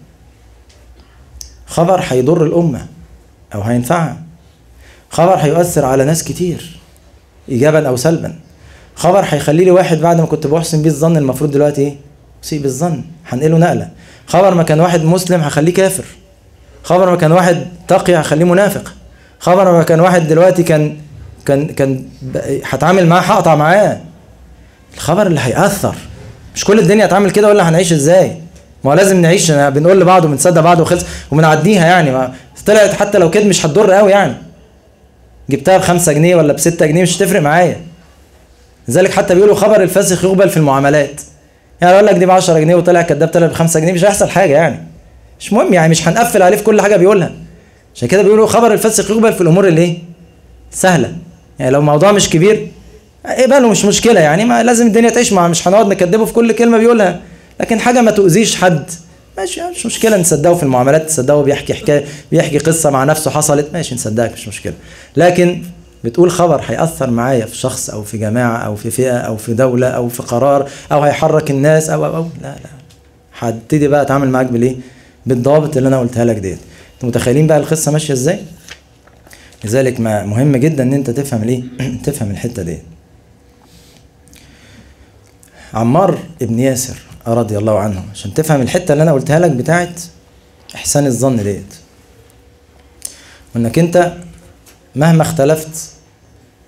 خبر هيضر الامه او هينفعها خبر هيؤثر على ناس كتير ايجابا او سلبا خبر هيخلي لي واحد بعد ما كنت بحسن بيه الظن المفروض دلوقتي ايه اسيء بالظن هنقله نقله خبر ما كان واحد مسلم هخليه كافر خبر ما كان واحد تقي هخليه منافق خبر ما كان واحد دلوقتي كان كان كان هتعامل معاه هقطع معاه الخبر اللي هيأثر مش كل الدنيا هتعمل كده ولا هنعيش ازاي ما هو لازم نعيش بنقول لبعض وبنصدق بعض وخلص وبنعديها يعني ما طلعت حتى لو كده مش هتضر قوي يعني جبتها بخمسة جنيه ولا بستة جنيه مش هتفرق معايا لذلك حتى بيقولوا خبر الفاسخ يقبل في المعاملات يعني اقول لك دي ب 10 جنيه وطلع كذاب طلع ب 5 جنيه مش هيحصل حاجه يعني مش مهم يعني مش هنقفل عليه في كل حاجه بيقولها عشان كده بيقولوا خبر الفاسق يقبل في الامور اللي ايه سهله يعني لو الموضوع مش كبير اقبله مش مشكله يعني ما لازم الدنيا تعيش مع مش هنقعد نكدبه في كل كلمه بيقولها لكن حاجه ما تؤذيش حد ماشي مش مشكله نصدقه في المعاملات تصدقه بيحكي حكايه بيحكي قصه مع نفسه حصلت ماشي نصدقك مش مشكله لكن بتقول خبر هيأثر معايا في شخص أو في جماعة أو في فئة أو في دولة أو في قرار أو هيحرك الناس أو أو, أو لا لا هبتدي بقى أتعامل معاك بالإيه؟ بالضوابط اللي أنا قلتها لك ديت أنتوا متخيلين بقى القصة ماشية إزاي؟ لذلك ما مهم جدا إن أنت تفهم الإيه؟ تفهم الحتة ديت. عمار ابن ياسر رضي الله عنه عشان تفهم الحتة اللي أنا قلتها لك بتاعت إحسان الظن ديت. وإنك أنت مهما اختلفت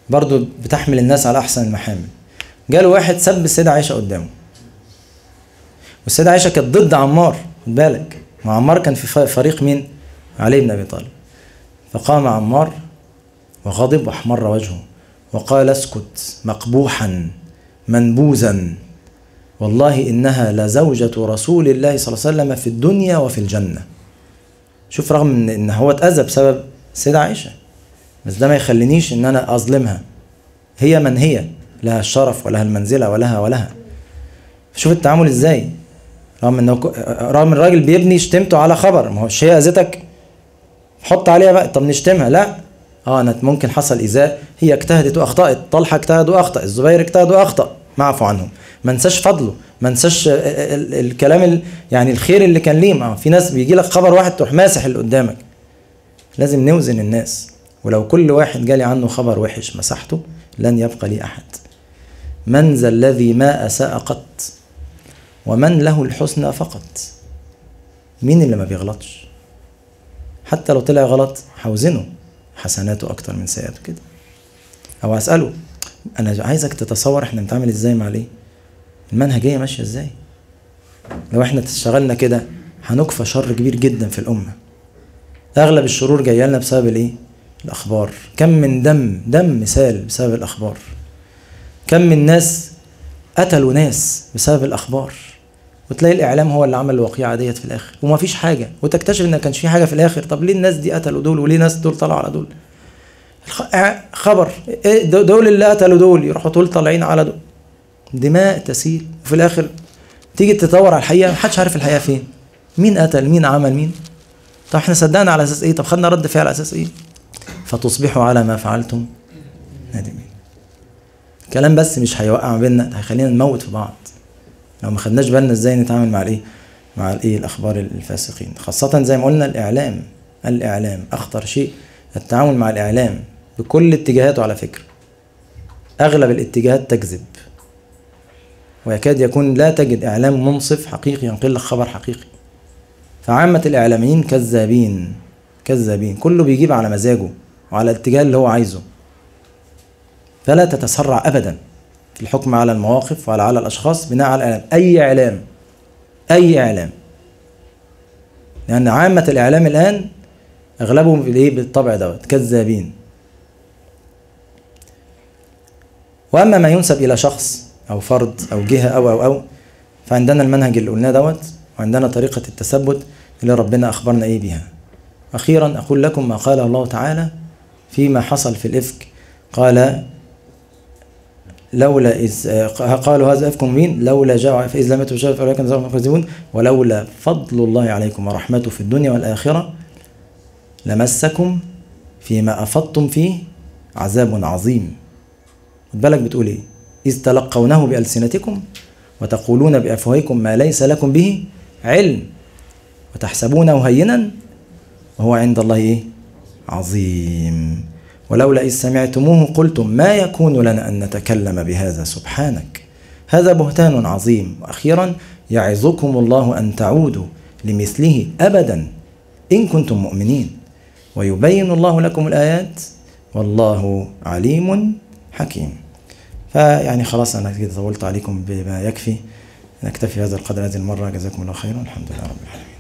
برضو بتحمل الناس على أحسن المحامل جاله واحد سب السيدة عائشة قدامه والسيدة عائشة كانت ضد عمار خد بالك وعمار كان في فريق مين؟ علي بن أبي طالب فقام عمار وغضب واحمر وجهه وقال اسكت مقبوحا منبوذا والله إنها لزوجة رسول الله صلى الله عليه وسلم في الدنيا وفي الجنة شوف رغم إن, إن هو اتأذى بسبب السيدة عائشة بس ده ما يخلينيش إن أنا أظلمها هي من هي لها الشرف ولها المنزلة ولها ولها شوف التعامل إزاي رغم إنه رغم الراجل بيبني شتمته على خبر ما هو هي أذتك حط عليها بقى طب نشتمها لا اه انا ممكن حصل ايذاء هي اجتهدت واخطات طلحه اجتهد واخطا الزبير اجتهد واخطا معفو عنهم ما انساش فضله ما انساش الكلام يعني الخير اللي كان ليه ما في ناس بيجي لك خبر واحد تروح ماسح اللي قدامك لازم نوزن الناس ولو كل واحد جالي عنه خبر وحش مسحته لن يبقى لي احد من ذا الذي ما اساء قط ومن له الحسنى فقط مين اللي ما بيغلطش حتى لو طلع غلط هوزنه حسناته اكتر من سيئاته كده او اساله انا عايزك تتصور احنا بنتعامل ازاي مع ليه المنهجيه ماشيه ازاي لو احنا اشتغلنا كده هنكفى شر كبير جدا في الامه اغلب الشرور جايه لنا بسبب الايه الاخبار كم من دم دم مثال بسبب الاخبار كم من ناس قتلوا ناس بسبب الاخبار وتلاقي الاعلام هو اللي عمل الوقيعه ديت في الاخر وما فيش حاجه وتكتشف ان ما كانش في حاجه في الاخر طب ليه الناس دي قتلوا دول وليه ناس دول طلعوا على دول خبر إيه دول اللي قتلوا دول يروحوا دول طالعين على دول دماء تسيل وفي الاخر تيجي تدور على الحقيقه محدش عارف الحقيقه فين مين قتل مين عمل مين طب احنا صدقنا على اساس ايه طب خدنا رد فعل على اساس ايه فتصبحوا على ما فعلتم نادمين كلام بس مش هيوقع ما بيننا هيخلينا نموت في بعض لو ما خدناش بالنا ازاي نتعامل مع الايه مع الايه الاخبار الفاسقين خاصه زي ما قلنا الاعلام الاعلام اخطر شيء التعامل مع الاعلام بكل اتجاهاته على فكره اغلب الاتجاهات تكذب ويكاد يكون لا تجد اعلام منصف حقيقي ينقل لك خبر حقيقي فعامة الإعلاميين كذابين كذابين كله بيجيب على مزاجه وعلى الاتجاه اللي هو عايزه فلا تتسرع أبدا في الحكم على المواقف وعلى على الأشخاص بناء على الإعلام أي إعلام أي إعلام لأن عامة الإعلام الآن أغلبهم بالإيه بالطبع دوت كذابين وأما ما ينسب إلى شخص أو فرد أو جهة أو أو أو فعندنا المنهج اللي قلناه دوت وعندنا طريقة التثبت اللي ربنا أخبرنا إيه بها أخيرا أقول لكم ما قاله الله تعالى فيما حصل في الإفك قال لولا إذ قالوا هذا إفك مبين لولا جاء فإذ لم يتوا شيئا فأولئك هم الكاذبون ولولا فضل الله عليكم ورحمته في الدنيا والآخرة لمسكم فيما أفضتم فيه عذاب عظيم خد بالك بتقول إيه إذ تلقونه بألسنتكم وتقولون بأفواهكم ما ليس لكم به علم وتحسبونه هينا وهو عند الله إيه؟ عظيم ولولا إذ سمعتموه قلتم ما يكون لنا أن نتكلم بهذا سبحانك هذا بهتان عظيم وأخيرا يعظكم الله أن تعودوا لمثله أبدا إن كنتم مؤمنين ويبين الله لكم الآيات والله عليم حكيم فيعني خلاص أنا كده طولت عليكم بما يكفي نكتفي هذا القدر هذه المرة جزاكم الله خيرا الحمد لله رب العالمين